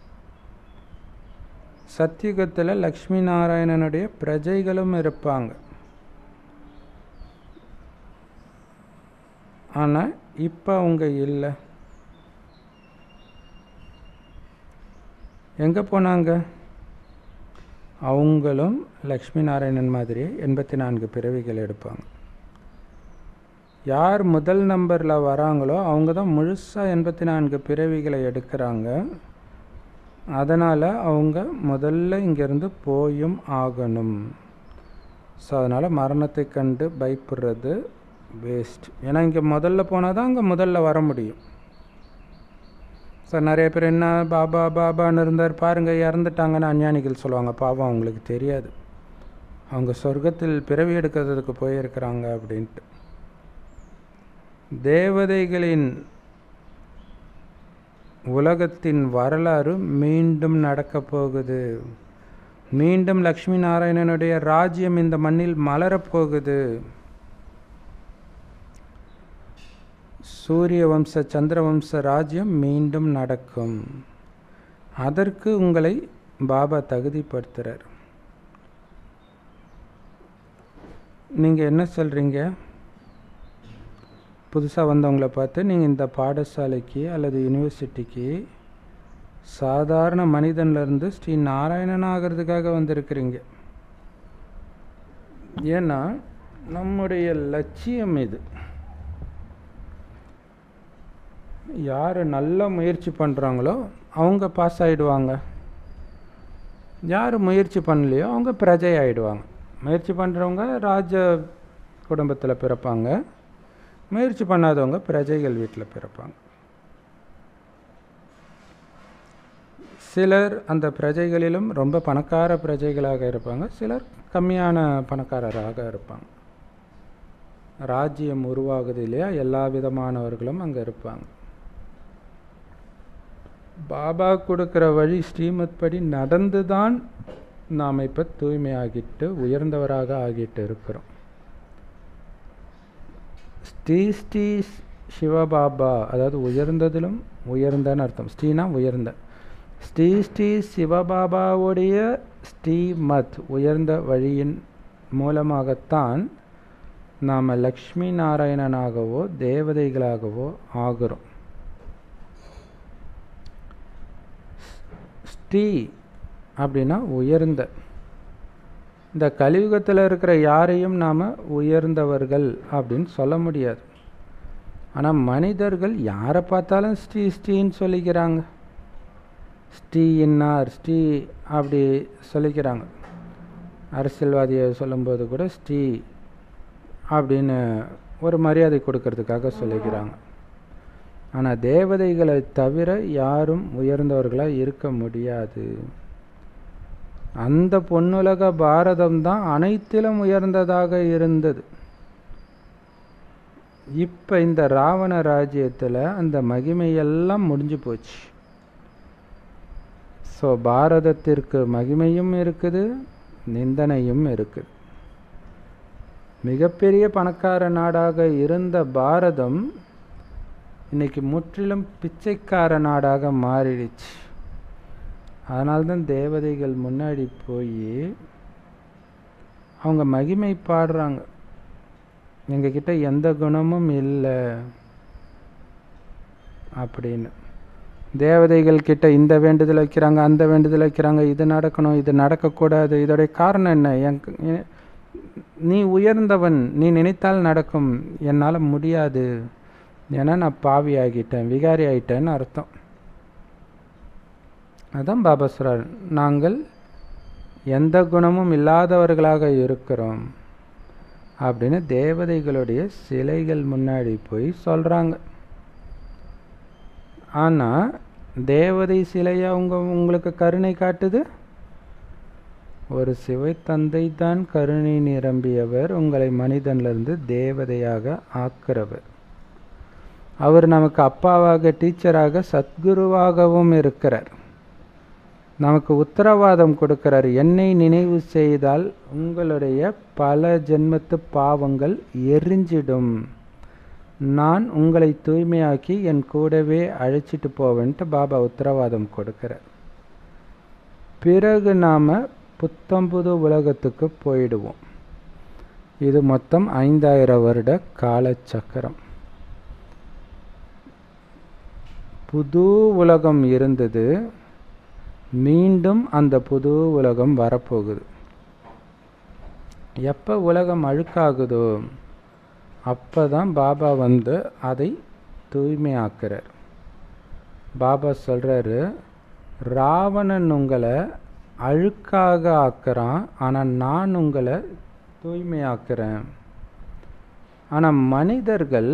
சத்தியுகத்தில் லக்ஷ்மி நாராயணனுடைய பிரஜைகளும் இருப்பாங்க ஆனால் இப்போ அவங்க இல்லை எங்கே போனாங்க அவங்களும் லக்ஷ்மி நாராயணன் மாதிரி எண்பத்தி நான்கு பிறவிகள் எடுப்பாங்க யார் முதல் நம்பரில் வராங்களோ அவங்க தான் முழுசாக எண்பத்தி நான்கு பிறவிகளை எடுக்கிறாங்க அதனால் அவங்க முதல்ல இங்கேருந்து போயும் ஆகணும் ஸோ அதனால் மரணத்தை கண்டு பயப்படுறது வேஸ்ட் ஏன்னா இங்கே முதல்ல போனால் தான் அங்கே முதல்ல வர முடியும் சார் நிறைய பேர் என்ன பாபா பாபான்னு இருந்தார் பாருங்கள் இறந்துட்டாங்கன்னு அஞ்ஞானிகள் சொல்லுவாங்க பாவம் அவங்களுக்கு தெரியாது அவங்க சொர்க்கத்தில் பிறவி எடுக்கிறதுக்கு போயிருக்கிறாங்க அப்படின்ட்டு தேவதைகளின் உலகத்தின் வரலாறு மீண்டும் நடக்கப் போகுது மீண்டும் லக்ஷ்மி நாராயணனுடைய ராஜ்யம் இந்த மண்ணில் மலரப்போகுது சூரிய வம்ச சந்திர வம்ச ராஜ்யம் மீண்டும் நடக்கும் அதற்கு உங்களை பாபா தகுதிப்படுத்துகிறார் நீங்கள் என்ன சொல்கிறீங்க புதுசாக வந்தவங்கள பார்த்து நீங்கள் இந்த பாடசாலைக்கு அல்லது யூனிவர்சிட்டிக்கு சாதாரண மனிதன்லேருந்து ஸ்ரீ நாராயணன் ஆகிறதுக்காக வந்திருக்கிறீங்க ஏன்னா நம்முடைய லட்சியம் இது யார் நல்ல முயற்சி பண்ணுறாங்களோ அவங்க பாஸ் ஆகிடுவாங்க யார் முயற்சி பண்ணலையோ அவங்க பிரஜை ஆகிடுவாங்க முயற்சி பண்ணுறவங்க ராஜ குடும்பத்தில் பிறப்பாங்க முயற்சி பண்ணாதவங்க பிரஜைகள் வீட்டில் பிறப்பாங்க சிலர் அந்த பிரஜைகளிலும் ரொம்ப பணக்கார பிரஜைகளாக இருப்பாங்க சிலர் கம்மியான பணக்காரராக இருப்பாங்க ராஜ்யம் உருவாகுது இல்லையா எல்லா விதமானவர்களும் அங்கே இருப்பாங்க பாபா கொடுக்குற வழி ஸ்ரீமத் படி நடந்து தான் நாம் இப்போ தூய்மையாகிட்டு உயர்ந்தவராக ஆகிட்டு இருக்கிறோம் ஸ்ரீ ஸ்ரீ சிவபாபா அதாவது உயர்ந்ததிலும் உயர்ந்தன்னு அர்த்தம் ஸ்ரீனா உயர்ந்த ஸ்ரீ ஸ்ரீ சிவபாபாவுடைய ஸ்ரீமத் உயர்ந்த வழியின் மூலமாகத்தான் நாம் லக்ஷ்மி நாராயணனாகவோ தேவதைகளாகவோ ஆகிறோம் ஸ்ரீ அப்படின்னா உயர்ந்த இந்த கலியுகத்தில் இருக்கிற யாரையும் நாம் உயர்ந்தவர்கள் அப்படின்னு சொல்ல முடியாது ஆனால் மனிதர்கள் யாரை பார்த்தாலும் ஸ்ரீ ஸ்ரீன்னு சொல்லிக்கிறாங்க ஸ்ரீ இன்னார் ஸ்ரீ அப்படி சொல்லிக்கிறாங்க அரசியல்வாதியை சொல்லும்போது கூட ஸ்ரீ அப்படின்னு ஒரு மரியாதை கொடுக்கறதுக்காக சொல்லிக்கிறாங்க ஆனால் தேவதைகளை தவிர யாரும் உயர்ந்தவர்களாக இருக்க முடியாது அந்த பொன்னுலக பாரதம் தான் அனைத்திலும் உயர்ந்ததாக இருந்தது இப்போ இந்த ராவண ராஜ்யத்தில் அந்த மகிமையெல்லாம் முடிஞ்சு போச்சு ஸோ பாரதத்திற்கு மகிமையும் இருக்குது நிந்தனையும் இருக்குது மிகப்பெரிய பணக்கார நாடாக இருந்த பாரதம் இன்னைக்கு முற்றிலும் பிச்சைக்கார நாடாக மாறிடுச்சு அதனால்தான் தேவதைகள் முன்னாடி போய் அவங்க மகிமை பாடுறாங்க எங்ககிட்ட எந்த குணமும் இல்லை அப்படின்னு தேவதைகள் கிட்ட இந்த வேண்டுதல் வைக்கிறாங்க அந்த வேண்டுதல் வைக்கிறாங்க இது நடக்கணும் இது நடக்கக்கூடாது இதோடைய காரணம் என்ன என் எ- நீ உயர்ந்தவன் நீ நினைத்தால் நடக்கும் என்னால் முடியாது ஏன்னா நான் பாவி ஆகிட்டேன் விகாரி ஆகிட்டேன்னு அர்த்தம் அதான் பாபா சொல்றார் நாங்கள் எந்த குணமும் இல்லாதவர்களாக இருக்கிறோம் அப்படின்னு தேவதைகளுடைய சிலைகள் முன்னாடி போய் சொல்கிறாங்க ஆனால் தேவதை சிலையை அவங்க உங்களுக்கு கருணை காட்டுது ஒரு சிவை தந்தை தான் கருணை நிரம்பியவர் உங்களை மனிதனிலிருந்து தேவதையாக ஆக்குறவர் அவர் நமக்கு அப்பாவாக டீச்சராக சத்குருவாகவும் இருக்கிறார் நமக்கு உத்தரவாதம் கொடுக்கிறார் என்னை நினைவு செய்தால் உங்களுடைய பல ஜென்மத்து பாவங்கள் எரிஞ்சிடும் நான் உங்களை தூய்மையாக்கி என் கூடவே அழைச்சிட்டு போவேன்ட்டு பாபா உத்தரவாதம் கொடுக்கிறார் பிறகு நாம் புத்தம்புது உலகத்துக்கு போயிடுவோம் இது மொத்தம் ஐந்தாயிரம் வருட காலச்சக்கரம் புது உலகம் இருந்தது மீண்டும் அந்த புது உலகம் வரப்போகுது எப்போ உலகம் அழுக்காகுதோ அப்போ தான் பாபா வந்து அதை தூய்மையாக்குறார் பாபா சொல்கிறாரு ராவணன் உங்களை அழுக்காக ஆக்குறான் ஆனால் நான் உங்களை தூய்மையாக்குறேன் ஆனால் மனிதர்கள்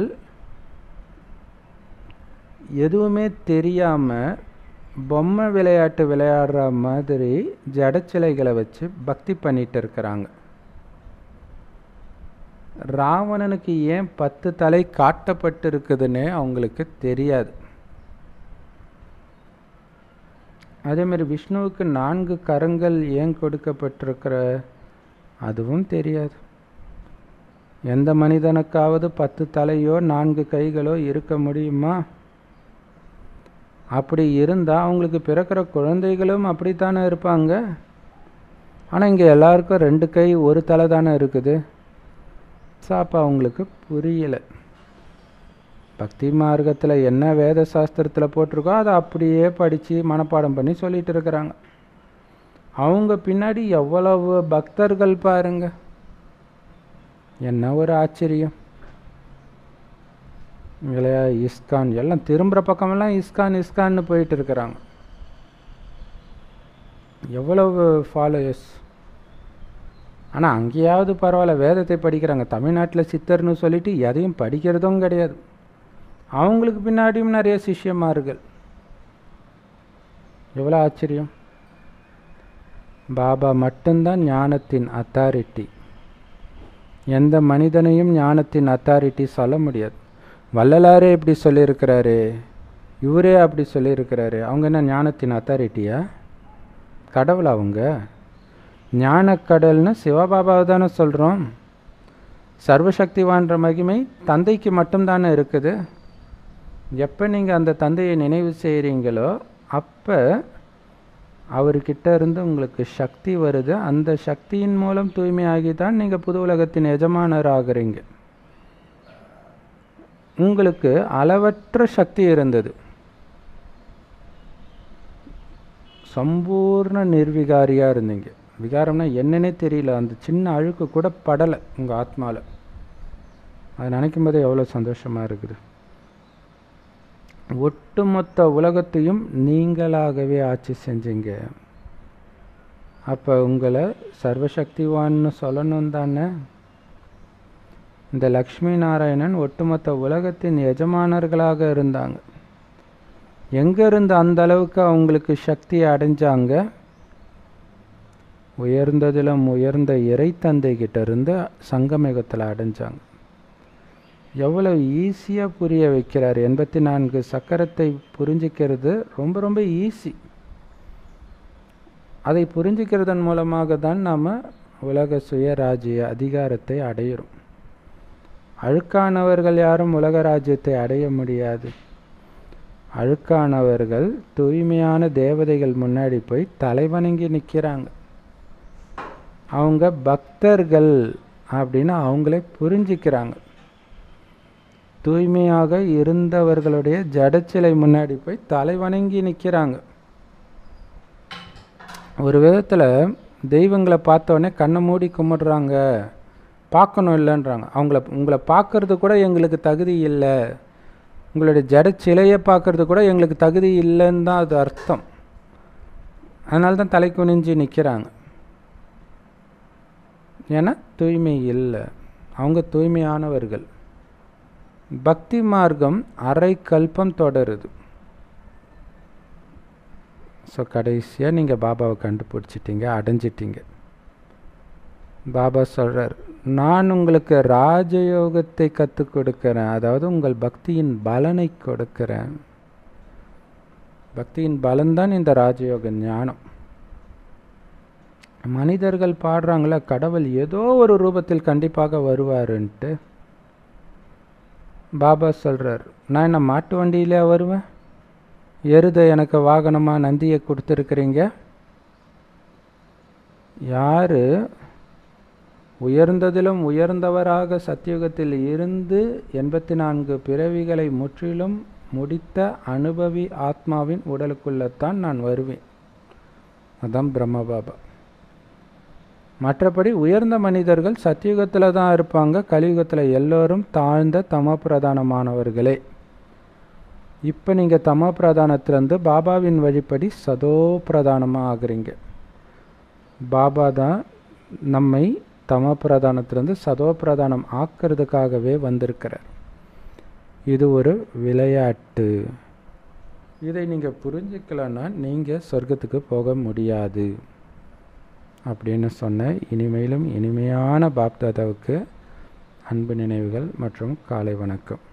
எதுவுமே தெரியாமல் பொம்மை விளையாட்டு விளையாடுற மாதிரி ஜடச்சிலைகளை வச்சு பக்தி பண்ணிட்டு இருக்கிறாங்க ராவணனுக்கு ஏன் பத்து தலை காட்டப்பட்டிருக்குதுன்னு அவங்களுக்கு தெரியாது அதே மாதிரி விஷ்ணுவுக்கு நான்கு கரங்கள் ஏன் கொடுக்கப்பட்டிருக்கிற அதுவும் தெரியாது எந்த மனிதனுக்காவது பத்து தலையோ நான்கு கைகளோ இருக்க முடியுமா அப்படி இருந்தால் அவங்களுக்கு பிறக்கிற குழந்தைகளும் அப்படித்தானே இருப்பாங்க ஆனால் இங்கே எல்லாருக்கும் ரெண்டு கை ஒரு தலை தானே இருக்குது ஸோ அப்போ அவங்களுக்கு புரியலை பக்தி மார்க்கத்தில் என்ன வேத சாஸ்திரத்தில் போட்டிருக்கோ அதை அப்படியே படித்து மனப்பாடம் பண்ணி சொல்லிட்டு இருக்கிறாங்க அவங்க பின்னாடி எவ்வளவு பக்தர்கள் பாருங்க என்ன ஒரு ஆச்சரியம் இல்லையா இஸ்கான் எல்லாம் திரும்புகிற பக்கமெல்லாம் இஸ்கான் இஸ்கான்னு போயிட்டு இருக்கிறாங்க எவ்வளவு ஃபாலோயர்ஸ் ஆனால் அங்கேயாவது பரவாயில்ல வேதத்தை படிக்கிறாங்க தமிழ்நாட்டில் சித்தர்னு சொல்லிட்டு எதையும் படிக்கிறதும் கிடையாது அவங்களுக்கு பின்னாடியும் நிறைய சிஷ்யமார்கள் எவ்வளோ ஆச்சரியம் பாபா மட்டும்தான் ஞானத்தின் அத்தாரிட்டி எந்த மனிதனையும் ஞானத்தின் அத்தாரிட்டி சொல்ல முடியாது வள்ளலாரே இப்படி சொல்லியிருக்கிறாரு இவரே அப்படி சொல்லியிருக்கிறாரு அவங்க என்ன ஞானத்தின் அத்தாரிட்டியா கடவுள் அவங்க ஞானக்கடல்னு சிவபாபாவை தானே சொல்கிறோம் சர்வசக்திவான்ற மகிமை தந்தைக்கு மட்டும்தானே இருக்குது எப்போ நீங்கள் அந்த தந்தையை நினைவு செய்கிறீங்களோ அப்போ அவர்கிட்ட இருந்து உங்களுக்கு சக்தி வருது அந்த சக்தியின் மூலம் தூய்மையாகி தான் நீங்கள் புது உலகத்தின் எஜமானர் ஆகுறீங்க உங்களுக்கு அளவற்ற சக்தி இருந்தது சம்பூர்ண நிர்விகாரியாக இருந்தீங்க விகாரம்னா என்னன்னே தெரியல அந்த சின்ன அழுக்கு கூட படலை உங்கள் ஆத்மாவில் அதை நினைக்கும் போதே எவ்வளோ சந்தோஷமாக இருக்குது ஒட்டுமொத்த உலகத்தையும் நீங்களாகவே ஆட்சி செஞ்சீங்க அப்போ உங்களை சர்வசக்திவான்னு சொல்லணும் தானே இந்த லக்ஷ்மி நாராயணன் ஒட்டுமொத்த உலகத்தின் எஜமானர்களாக இருந்தாங்க எங்கேருந்து அந்த அளவுக்கு அவங்களுக்கு சக்தியை அடைஞ்சாங்க உயர்ந்ததிலும் உயர்ந்த இறை தந்தை கிட்ட இருந்து சங்கமேகத்தில் அடைஞ்சாங்க எவ்வளவு ஈஸியாக புரிய வைக்கிறார் எண்பத்தி நான்கு சக்கரத்தை புரிஞ்சிக்கிறது ரொம்ப ரொம்ப ஈஸி அதை புரிஞ்சிக்கிறதன் மூலமாக தான் நாம் உலக சுயராஜ்ய அதிகாரத்தை அடையிறோம் அழுக்கானவர்கள் யாரும் உலக ராஜ்யத்தை அடைய முடியாது அழுக்கானவர்கள் தூய்மையான தேவதைகள் முன்னாடி போய் தலைவணங்கி நிற்கிறாங்க அவங்க பக்தர்கள் அப்படின்னு அவங்களே புரிஞ்சிக்கிறாங்க தூய்மையாக இருந்தவர்களுடைய ஜடச்சிலை முன்னாடி போய் தலைவணங்கி நிற்கிறாங்க ஒரு விதத்தில் தெய்வங்களை பார்த்தோன்னே கண்ணை மூடி கும்பிடுறாங்க பார்க்கணும் இல்லைன்றாங்க அவங்கள உங்களை பார்க்கறது கூட எங்களுக்கு தகுதி இல்லை உங்களுடைய ஜட சிலையை பார்க்கறது கூட எங்களுக்கு தகுதி இல்லைன்னு தான் அது அர்த்தம் அதனால தான் தலை குனிஞ்சு நிற்கிறாங்க ஏன்னா தூய்மை இல்லை அவங்க தூய்மையானவர்கள் பக்தி மார்க்கம் அரை கல்பம் தொடருது ஸோ கடைசியாக நீங்கள் பாபாவை கண்டுபிடிச்சிட்டீங்க அடைஞ்சிட்டீங்க பாபா சொல்கிறார் நான் உங்களுக்கு ராஜயோகத்தை கற்றுக் கொடுக்கிறேன் அதாவது உங்கள் பக்தியின் பலனை கொடுக்கிறேன் பக்தியின் பலன்தான் இந்த ராஜயோக ஞானம் மனிதர்கள் பாடுறாங்களே கடவுள் ஏதோ ஒரு ரூபத்தில் கண்டிப்பாக வருவாருன்ட்டு பாபா சொல்கிறார் நான் என்ன மாட்டு வண்டியிலே வருவேன் எருதை எனக்கு வாகனமாக நந்தியை கொடுத்துருக்குறீங்க யார் உயர்ந்ததிலும் உயர்ந்தவராக சத்தியுகத்தில் இருந்து எண்பத்தி நான்கு பிறவிகளை முற்றிலும் முடித்த அனுபவி ஆத்மாவின் உடலுக்குள்ளத்தான் நான் வருவேன் அதான் பிரம்ம பாபா மற்றபடி உயர்ந்த மனிதர்கள் சத்தியுகத்தில் தான் இருப்பாங்க கலியுகத்தில் எல்லோரும் தாழ்ந்த தம பிரதானமானவர்களே இப்போ நீங்கள் தம பிரதானத்திலேருந்து பாபாவின் வழிப்படி சதோ பிரதானமாக ஆகுறீங்க பாபா தான் நம்மை தம பிரதானத்திலேருந்து சதோ பிரதானம் ஆக்கிறதுக்காகவே வந்திருக்கிறார் இது ஒரு விளையாட்டு இதை நீங்கள் புரிஞ்சுக்கலன்னா நீங்கள் சொர்க்கத்துக்கு போக முடியாது அப்படின்னு சொன்ன இனிமேலும் இனிமையான பாப்தாதாவுக்கு அன்பு நினைவுகள் மற்றும் காலை வணக்கம்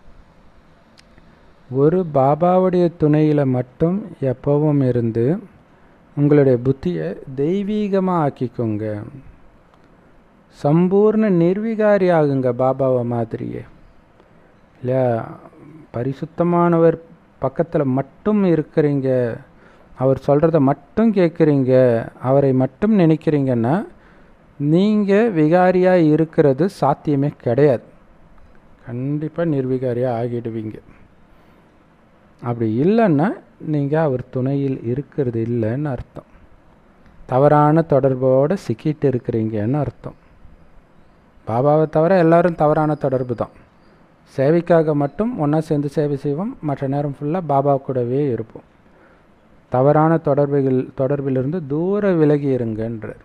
ஒரு பாபாவுடைய துணையில் மட்டும் எப்பவும் இருந்து உங்களுடைய புத்தியை தெய்வீகமாக ஆக்கிக்கோங்க சம்பூர்ண நிர்விகாரி ஆகுங்க பாபாவை மாதிரியே இல்லையா பரிசுத்தமானவர் பக்கத்தில் மட்டும் இருக்கிறீங்க அவர் சொல்கிறத மட்டும் கேட்குறீங்க அவரை மட்டும் நினைக்கிறீங்கன்னா நீங்கள் விகாரியாக இருக்கிறது சாத்தியமே கிடையாது கண்டிப்பாக நிர்விகாரியாக ஆகிடுவீங்க அப்படி இல்லைன்னா நீங்கள் அவர் துணையில் இருக்கிறது இல்லைன்னு அர்த்தம் தவறான தொடர்போடு சிக்கிட்டு இருக்கிறீங்கன்னு அர்த்தம் பாபாவை தவிர எல்லாரும் தவறான தொடர்பு தான் சேவைக்காக மட்டும் ஒன்றா சேர்ந்து சேவை செய்வோம் மற்ற நேரம் ஃபுல்லாக பாபா கூடவே இருப்போம் தவறான தொடர்புகள் தொடர்பிலிருந்து தூர விலகி இருங்கன்றார்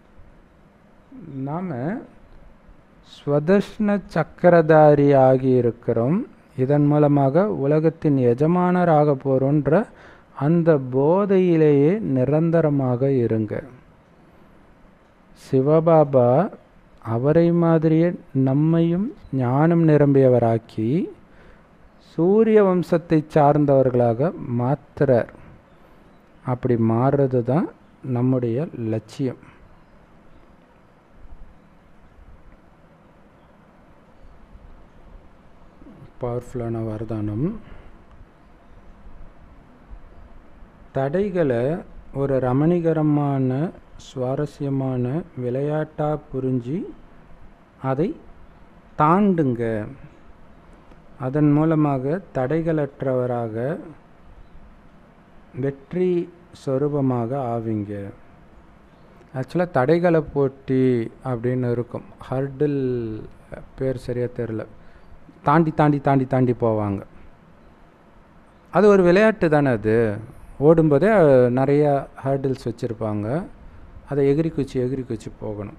நாம் ஸ்வதர்ஷ்ண சக்கரதாரி ஆகி இருக்கிறோம் இதன் மூலமாக உலகத்தின் எஜமானராக போகிறோன்ற அந்த போதையிலேயே நிரந்தரமாக இருங்க சிவபாபா அவரை மாதிரியே நம்மையும் ஞானம் நிரம்பியவராக்கி சூரிய வம்சத்தை சார்ந்தவர்களாக மாத்துறார் அப்படி மாறுறது தான் நம்முடைய லட்சியம் பவர்ஃபுல்லான வரதானம் தடைகளை ஒரு ரமணிகரமான சுவாரஸ்யமான விளையாட்டாக புரிஞ்சு அதை தாண்டுங்க அதன் மூலமாக தடைகளற்றவராக வெற்றி சொரூபமாக ஆவீங்க ஆக்சுவலாக தடைகளை போட்டி அப்படின்னு இருக்கும் ஹர்டில் பேர் சரியாக தெரில தாண்டி தாண்டி தாண்டி தாண்டி போவாங்க அது ஒரு விளையாட்டு தானே அது ஓடும்போதே அஹ், நிறையா ஹேர்டில்ஸ் வச்சுருப்பாங்க அதை எகிரி குச்சி எகிரி குச்சி போகணும்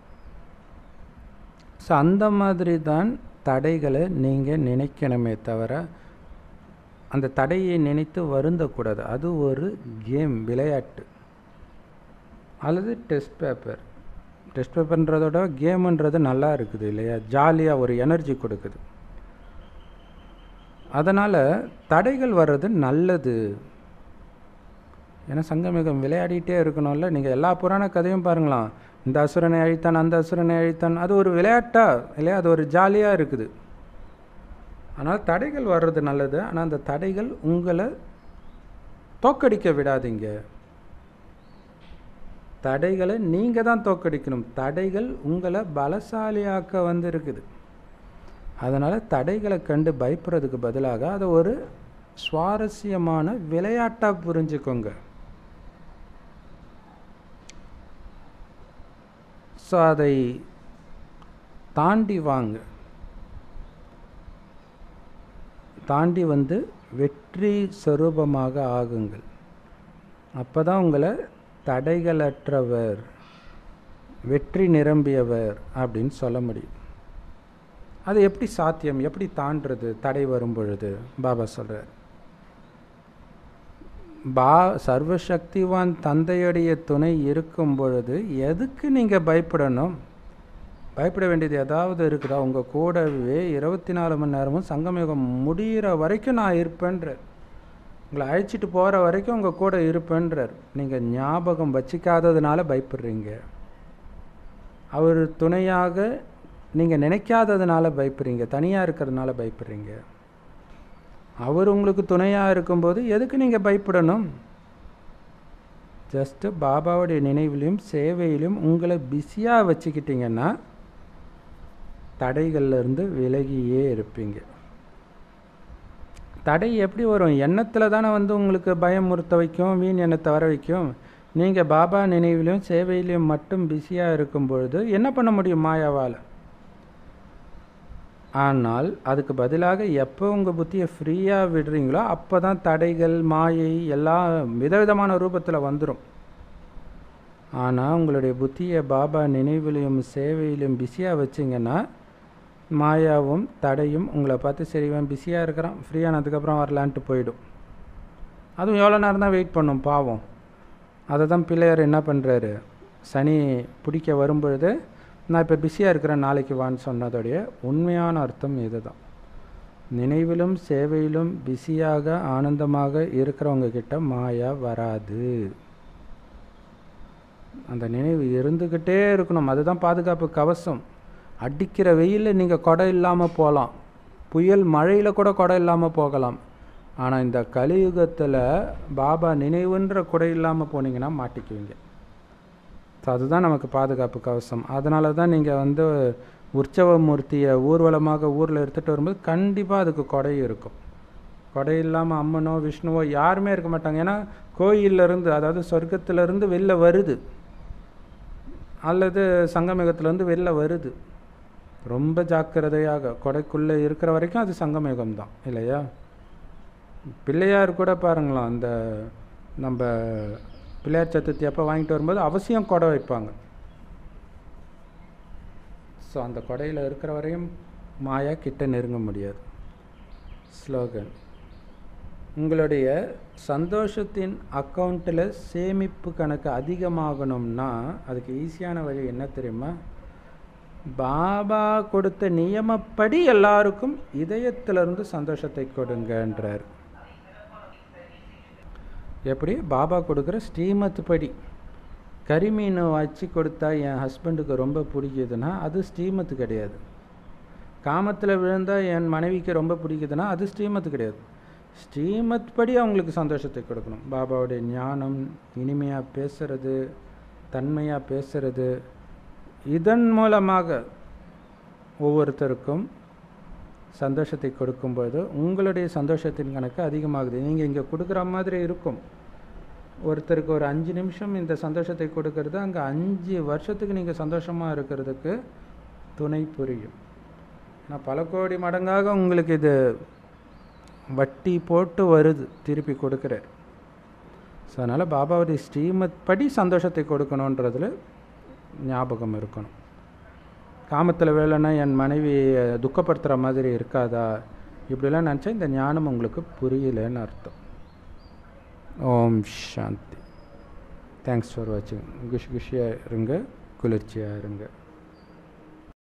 ஸோ அந்த மாதிரி தான் தடைகளை நீங்கள் நினைக்கணுமே தவிர அந்த தடையை நினைத்து வருந்தக்கூடாது அது ஒரு கேம் விளையாட்டு அல்லது டெஸ்ட் பேப்பர் டெஸ்ட் பேப்பர்ன்றதோட கேமுன்றது நல்லா இருக்குது இல்லையா ஜாலியாக ஒரு எனர்ஜி கொடுக்குது அதனால் தடைகள் வர்றது நல்லது ஏன்னா சங்கமிகம் விளையாடிட்டே இருக்கணும்ல நீங்கள் எல்லா புராண கதையும் பாருங்களாம் இந்த அசுரனை அழித்தான் அந்த அசுரனை அழித்தான் அது ஒரு விளையாட்டா இல்லையா அது ஒரு ஜாலியாக இருக்குது ஆனால் தடைகள் வர்றது நல்லது ஆனால் அந்த தடைகள் உங்களை தோக்கடிக்க விடாதீங்க தடைகளை நீங்கள் தான் தோக்கடிக்கணும் தடைகள் உங்களை பலசாலியாக்க வந்து இருக்குது அதனால் தடைகளை கண்டு பயப்படுறதுக்கு பதிலாக அதை ஒரு சுவாரஸ்யமான விளையாட்டாக புரிஞ்சுக்கோங்க ஸோ அதை தாண்டி வாங்க தாண்டி வந்து வெற்றி சொரூபமாக ஆகுங்கள் அப்போ தான் உங்களை தடைகளற்றவர் வெற்றி நிரம்பியவர் அப்படின்னு சொல்ல முடியும் அது எப்படி சாத்தியம் எப்படி தாண்டுறது தடை வரும் பொழுது பாபா சொல்கிறார் பா சர்வசக்திவான் தந்தையுடைய துணை இருக்கும் பொழுது எதுக்கு நீங்கள் பயப்படணும் பயப்பட வேண்டியது ஏதாவது இருக்குதா உங்கள் கூடவே இருபத்தி நாலு மணி நேரமும் சங்கமயுகம் முடிகிற வரைக்கும் நான் இருப்பேன்றார் உங்களை அழைச்சிட்டு போகிற வரைக்கும் உங்கள் கூட இருப்பேன்றார் நீங்கள் ஞாபகம் வச்சிக்காததுனால பயப்படுறீங்க அவர் துணையாக நீங்கள் நினைக்காததுனால பயப்படுறீங்க தனியாக இருக்கிறதுனால பயப்படுறீங்க அவர் உங்களுக்கு துணையாக இருக்கும்போது எதுக்கு நீங்கள் பயப்படணும் ஜஸ்ட்டு பாபாவுடைய நினைவிலும் சேவையிலும் உங்களை பிஸியாக வச்சுக்கிட்டிங்கன்னா தடைகள்ல இருந்து விலகியே இருப்பீங்க தடை எப்படி வரும் எண்ணத்தில் தானே வந்து உங்களுக்கு பயமுறுத்த வைக்கும் வீண் எண்ணத்தை வர வைக்கும் நீங்கள் பாபா நினைவிலும் சேவையிலும் மட்டும் பிஸியாக இருக்கும் பொழுது என்ன பண்ண முடியும் மாயாவால் ஆனால் அதுக்கு பதிலாக எப்போ உங்கள் புத்தியை ஃப்ரீயாக விடுறீங்களோ அப்போ தான் தடைகள் மாயை எல்லாம் விதவிதமான ரூபத்தில் வந்துடும் ஆனால் உங்களுடைய புத்தியை பாபா நினைவிலையும் சேவையிலும் பிஸியாக வச்சிங்கன்னா மாயாவும் தடையும் உங்களை பார்த்து சரி இவன் பிஸியாக இருக்கிறான் ஃப்ரீயானதுக்கப்புறம் வரலான்ட்டு போயிடும் அதுவும் எவ்வளோ நேரம் தான் வெயிட் பண்ணும் பாவம் அதை தான் பிள்ளையார் என்ன பண்ணுறாரு சனி பிடிக்க வரும்பொழுது நான் இப்போ பிஸியாக இருக்கிறேன் நாளைக்கு வான்னு சொன்னதோடைய உண்மையான அர்த்தம் இதுதான் நினைவிலும் சேவையிலும் பிஸியாக ஆனந்தமாக இருக்கிறவங்க கிட்ட மாயா வராது அந்த நினைவு இருந்துக்கிட்டே இருக்கணும் அதுதான் பாதுகாப்பு கவசம் அடிக்கிற வெயிலில் நீங்கள் கொடை இல்லாமல் போகலாம் புயல் மழையில் கூட கொடை இல்லாமல் போகலாம் ஆனால் இந்த கலியுகத்தில் பாபா நினைவுன்ற கொடை இல்லாமல் போனீங்கன்னா மாட்டிக்குவீங்க ஸோ அதுதான் நமக்கு பாதுகாப்பு கவசம் அதனால தான் நீங்கள் வந்து உற்சவ மூர்த்தியை ஊர்வலமாக ஊரில் எடுத்துகிட்டு வரும்போது கண்டிப்பாக அதுக்கு கொடை இருக்கும் கொடை இல்லாமல் அம்மனோ விஷ்ணுவோ யாருமே இருக்க மாட்டாங்க ஏன்னா கோயிலிருந்து அதாவது சொர்க்கத்திலேருந்து வெளில வருது அல்லது சங்கமேகத்துலேருந்து வெளில வருது ரொம்ப ஜாக்கிரதையாக கொடைக்குள்ளே இருக்கிற வரைக்கும் அது சங்கமேகம் தான் இல்லையா பிள்ளையார் கூட பாருங்களாம் அந்த நம்ம பிள்ளையார் சதுர்த்தி அப்போ வாங்கிட்டு வரும்போது அவசியம் கொடை வைப்பாங்க ஸோ அந்த கொடையில் இருக்கிற வரையும் மாயா கிட்ட நெருங்க முடியாது ஸ்லோகன் உங்களுடைய சந்தோஷத்தின் அக்கௌண்ட்டில் சேமிப்பு கணக்கு அதிகமாகணும்னா அதுக்கு ஈஸியான வழி என்ன தெரியுமா பாபா கொடுத்த நியமப்படி எல்லாருக்கும் இதயத்திலிருந்து சந்தோஷத்தை கொடுங்கன்றார் எப்படி பாபா கொடுக்குற ஸ்ரீமத் படி கரிமீனை வச்சு கொடுத்தா என் ஹஸ்பண்டுக்கு ரொம்ப பிடிக்குதுன்னா அது ஸ்ரீமத்து கிடையாது காமத்தில் விழுந்தால் என் மனைவிக்கு ரொம்ப பிடிக்குதுன்னா அது ஸ்ரீமத்து கிடையாது ஸ்ரீமத் படி அவங்களுக்கு சந்தோஷத்தை கொடுக்கணும் பாபாவுடைய ஞானம் இனிமையாக பேசுறது தன்மையாக பேசுறது இதன் மூலமாக ஒவ்வொருத்தருக்கும் சந்தோஷத்தை கொடுக்கும்போது உங்களுடைய சந்தோஷத்தின் கணக்கு அதிகமாகுது நீங்கள் இங்கே கொடுக்குற மாதிரி இருக்கும் ஒருத்தருக்கு ஒரு அஞ்சு நிமிஷம் இந்த சந்தோஷத்தை கொடுக்கறது அங்கே அஞ்சு வருஷத்துக்கு நீங்கள் சந்தோஷமாக இருக்கிறதுக்கு துணை புரியும் நான் பல கோடி மடங்காக உங்களுக்கு இது வட்டி போட்டு வருது திருப்பி கொடுக்குறார் ஸோ அதனால் பாபாவுடைய ஸ்ரீமத் படி சந்தோஷத்தை கொடுக்கணுன்றதுல ஞாபகம் இருக்கணும் காமத்தில் வேலைன்னா என் மனைவி துக்கப்படுத்துகிற மாதிரி இருக்காதா இப்படிலாம் நினச்சா இந்த ஞானம் உங்களுக்கு புரியலன்னு அர்த்தம் ஓம் சாந்தி தேங்க்ஸ் ஃபார் வாட்சிங் குஷி குஷியாக இருங்க குளிர்ச்சியாக இருங்க